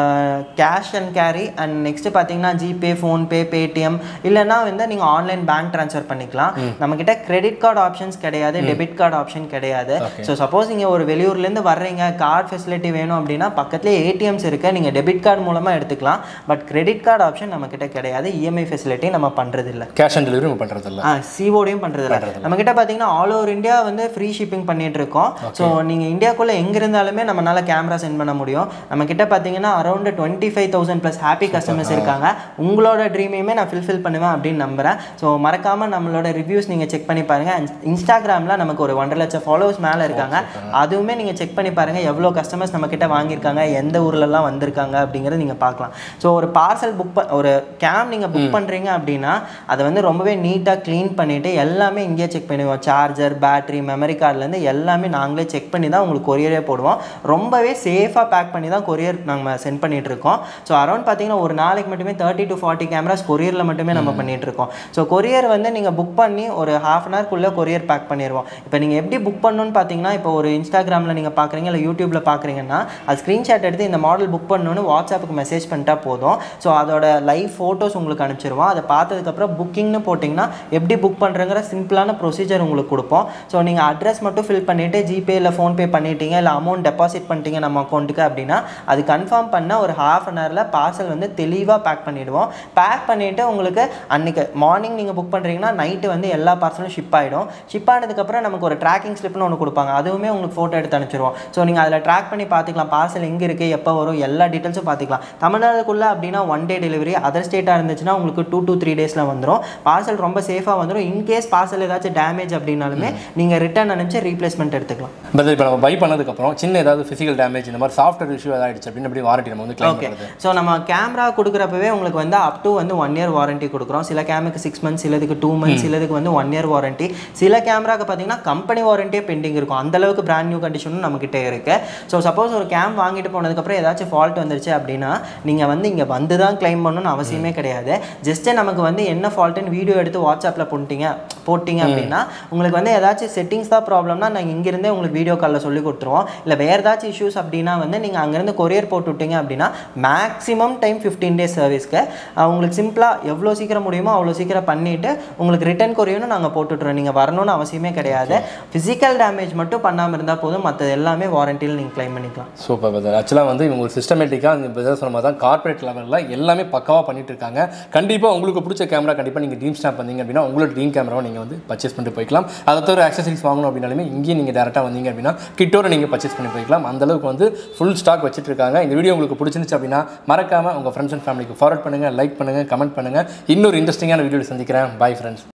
Speaker 1: cash and carry and next பார்த்தீங்கன்னா ஜிபே ஃபோன்பே பேடிஎம் இல்லைன்னா வந்து நீங்கள் ஆன்லைன் பேங்க் ட்ரான்ஸ்ஃபர் பண்ணிக்கலாம் நம்மக்கிட்ட கிரெடிட் கார்டு ஆப்ஷன்ஸ் கிடையாது டெபிட் கார்டு ஆப்ஷன் கிடையாது ஸோ சப்போஸ் நீங்கள் ஒரு வெளியூர்லேருந்து வர்றீங்க கார்டு ஃபெசிலிட்டி வேணும் அப்படின்னா பக்கத்துலேயே ஏடிஎம்ஸ் இருக்கு நீங்கள் டெபிட் கார்டு மூலமாக எடுத்துக்கலாம் பட் கிரெடிட் கார்டு ஆப்ஷன் நம்மக்கிட்ட கிடையாது இஎம்ஐ ஃபெசிலிட்டி நம்ம பண்ணுறது இல்லை
Speaker 2: கேஷ் ஆன் டெலிவரி நம்ம பண்ணுறது இல்லை
Speaker 1: ஆ சிஓடியும் பண்ணுறது இல்லை நம்மக்கிட்ட பார்த்தீங்கன்னா ஆல் ஓவர் இந்தியா வந்து ஃப்ரீ ஷிப்பிங் பண்ணிட்டு இருக்கோம் ஸோ நீங்கள் இந்தியாக்குள்ளே எங்கே இருந்தாலுமே நம்மளால கேமரா சென்ட் பண்ண முடியும் நம்ம கிட்ட பார்த்தீங்கன்னா around twenty five thousand plus happy customers இருக்காங்க உங்களோட ட்ரீமையுமே நான் ஃபில்ஃபில் பண்ணுவேன் அப்படின்னு நம்புறேன் ஸோ மறக்காம நம்மளோட ரிவ்யூஸ் நீங்கள் செக் பண்ணி பாருங்க இன்ஸ்டாகிராமில் நமக்கு ஒரு ஒன்றரை லட்சம் ஃபாலோவர்ஸ் மேலே இருக்காங்க அதுவுமே நீங்கள் செக் பண்ணி பாருங்க எவ்வளோ கஸ்டமர்ஸ் நம்ம கிட்ட வாங்கியிருக்காங்க எந்த ஊர்லலாம் வந்திருக்காங்க அப்படிங்கிறத நீங்கள் பார்க்கலாம் ஸோ ஒரு பார்சல் புக் ஒரு கேம் நீங்கள் புக் பண்ணுறீங்க அப்படின்னா அதை வந்து ரொம்பவே நீட்டாக க்ளீன் பண்ணிவிட்டு எல்லாமே இங்கேயே செக் பண்ணுவோம் சார்ஜர் பேட்டரி மெமரி கார்டுலேருந்து எல்லாமே நாங்களே செக் பண்ணி தான் உங்களுக்கு கொரியரே போடுவோம் ரொம்பவே சேஃபாக பேக் பண்ணி தான் கொரியர் நாங்கள் சென்ட் பண்ணிட்டு இருக்கோம் ஸோ அரௌண்ட் பார்த்தீங்கன்னா ஒரு நாளைக்கு மட்டுமே தேர்ட்டி டு ஃபார்ட்டி கேமராஸ் கொரியரில் மட்டுமே நம்ம பண்ணிட்டு இருக்கோம் ஸோ கொரியர் வந்து நீங்கள் புக் பண்ணி ஒரு ஹாஃப் அன் ஹவர்க்குள்ளே கொரியர் பேக் பண்ணிடுவோம் இப்போ நீங்கள் எப்படி புக் பண்ணணும்னு பார்த்தீங்கன்னா இப்போ ஒரு இன்ஸ்டாகிராமில் நீங்கள் பார்க்குறீங்க இல்லை யூடியூப்பில் பார்க்குறீங்கன்னா அது ஸ்க்ரீன்ஷாட் எடுத்து இந்த மாடல் புக் பண்ணணும்னு வாட்ஸ்அப்புக்கு மெசேஜ் பண்ணிட்டா போதும் ஸோ அதோட லைவ் ஃபோட்டோஸ் உங்களுக்கு அனுப்பிச்சிருவோம் அதை பார்த்ததுக்கப்புறம் புக்கிங்னு போட்டிங்கன்னா எப்படி புக் பண்ணுறங்கிற சிம்பிளான ப்ரொசீஜர் உங்களுக்கு கொடுப்போம் ஸோ நீங்கள் அட்ரஸ் மட்டும் ஃபில் பண்ணிவிட்டு ஜிபே இல்லை ஃபோன்பே பண்ணிட்டீங்க இல்லை அமௌண்ட் டெபாசிட் பண்ணிட்டீங்க நம்ம அக்கௌண்ட்டுக்கு அப்படின்னா அது கன்ஃபார்ம் பண்ண ஒரு ஹாஃப் அன் ஹவரில் பார்சல் வந்து தெளிவாக பேக் பண்ணிவிடுவோம் பேக் பண்ணிவிட்டு உங்களுக்கு அன்றைக்கி மார்னிங் நீங்கள் புக் பண்ணுறீங்கன்னா நைட்டு வந்து எல்லா பார்சலும் ஷிப் ஆகிடும் ஷிப் ஆனதுக்கப்புறம் நமக்கு ஒரு ட்ராக்கிங் ஸ்லிப்னு ஒன்று கொடுப்பாங்க அதுவுமே உங்களுக்கு ஃபோட்டோ எடுத்து அனுப்பிச்சிருவோம் ஸோ நீங்கள் அதில் ட்ராக் பண்ணி பார்த்துக்கலாம் பார்சல் எங்கே இருக்குது எப்போ வரும் எல்லா டீட்டெயில்ஸும் பார்த்துக்கலாம் தமிழ்நாடுக்குள்ளே அப்படின்னா ஒன் டே டெலிவரி அதர் ஸ்டேட்டாக இருந்துச்சுன்னா உங்களுக்கு டூ டூ த்ரீ டேஸில் வந்துடும் பார்சல் ரொம்ப சேஃபாக வந்துடும் இன்கேஸ் பார்சல் ஏதாச்சும் டேமேஜ் அப்படின்னாலுமே நீங்கள் ரிட்டர்ன் அனுப்பிச்சு ரீப்ளேஸ்மெண்ட் எடுத்துக்கலாம்
Speaker 2: பட் இப்போ நம்ம பை பண்ணதுக்கப்புறம் சின்ன ஏதாவது ஃபிசிக்கல் டேமேஜ் இந்த மாதிரி சாஃப்ட்வேர் இஷ்யூ ஏதாவது ஆயிடுச்சு அப்படின்னு எப்படி வாரண்டி நம்ம வந்து கிளைம்
Speaker 1: ஓகே
Speaker 2: பண்ணுறது
Speaker 1: ஸோ நம்ம கேமரா கொடுக்குறப்பவே உங்களுக்கு வந்து அப் டு வந்து ஒன் இயர் வாரண்டி கொடுக்குறோம் சில கேமராக்கு சிக்ஸ் மந்த்ஸ் சிலதுக்கு டூ மந்த்ஸ் சிலதுக்கு வந்து ஒன் இயர் வாரண்டி சில கேமராக்கு பார்த்தீங்கன்னா கம்பெனி வாரண்டியே பெண்டிங் இருக்கும் அந்த அளவுக்கு பிராண்ட் நியூ கண்டிஷனும் நம்மக்கிட்ட இருக்கு ஸோ சப்போஸ் ஒரு கேம் வாங்கிட்டு போனதுக்கப்புறம் ஏதாச்சும் ஃபால்ட் வந்துருச்சு அப்படின்னா நீங்கள் வந்து இங்கே வந்து தான் கிளைம் பண்ணணும்னு அவசியமே கிடையாது ஜஸ்ட்டு நமக்கு வந்து என்ன ஃபால்ட்டுன்னு வீடியோ எடுத்து வாட்ஸ்அப்பில் போட்டிங்க போட்டிங்க அப்படின்னா உங்களுக்கு வந்து ஏதாச்சும் செட்டிங்ஸ் தான் ப்ராப்ளம்னா நாங்கள் இங்கிருந்தே உங்களுக்கு வீடியோ காலில் சொல்லி கொடுத்துருவோம் இல்லை வேறு ஏதாச்சும் இஷ்யூஸ் அப்படின்னா வந்து நீங்கள் அங்கேருந்து கொரியர் போட்டு விட்டீங்க அப்படின்னா மேக்ஸிமம் டைம் ஃபிஃப்டீன் டேஸ் சர்வீஸ்க்கு உங்களுக்கு சிம்பிளாக எவ்வளோ சீக்கிரம் முடியுமோ அவ்வளோ சீக்கிரம் பண்ணிவிட்டு உங்களுக்கு ரிட்டர்ன் கொரியரும் நாங்கள் போட்டுட்றோம் நீங்கள் வரணும்னு அவசியமே கிடையாது ஃபிசிக்கல் டேமேஜ் மட்டும் பண்ணாமல் இருந்தால் போதும் மற்றது எல்லாமே வாரண்டியில் நீங்கள் க்ளைம் பண்ணிக்கலாம்
Speaker 2: சூப்பர் பிரதர் ஆக்சுவலாக வந்து இவங்க ஒரு சிஸ்டமேட்டிக்காக இந்த பிரதர் சொன்ன மாதிரி தான் கார்பரேட் லெவலில் எல்லாமே பக்காவாக பண்ணிட்டு இருக்காங்க கண்டிப்பாக உங்களுக்கு பிடிச்ச கேமரா கண்டிப்பாக நீங்கள் ட்ரீம் ஸ்னாப் வந்தீங்க அப்படின்னா உங்களோட ட்ரீம் கேமராவை நீங்கள் வந்து பர்ச்சேஸ் பண்ணிட்டு போய்க்கலாம் அதை தவிர ஆக்சசரிஸ் வாங்கணும் அப்படின்னாலுமே இங்கேயும் நீங்கள் டேரெக்டாக வந்தீங்க அப்படின்னா கிட்டோட நீங்கள் பர்ச்சேஸ் பண்ணி போய்க்கலாம் அந்த அளவுக்கு வந்து ஃபுல் ஸ்டாக் வச்சுட்டு இருக்காங்க இந்த வீடியோ உங்களுக்கு பிடிச்சிருந்துச்சு அப்படின்னா மறக்காமல் உங்கள் ஃப்ரெண்ட்ஸ் அண்ட் ஃபேமிலிக்கு ஃபார்வர்ட் பண்ணுங்கள் லைக் பண்ணுங்கள் கமெண்ட் பண்ணுங்கள் இன்னொரு இன்ட்ரெஸ்டிங்கான வீடியோ சந்திக்கிறேன் பை ஃப்ரெண்ட்ஸ்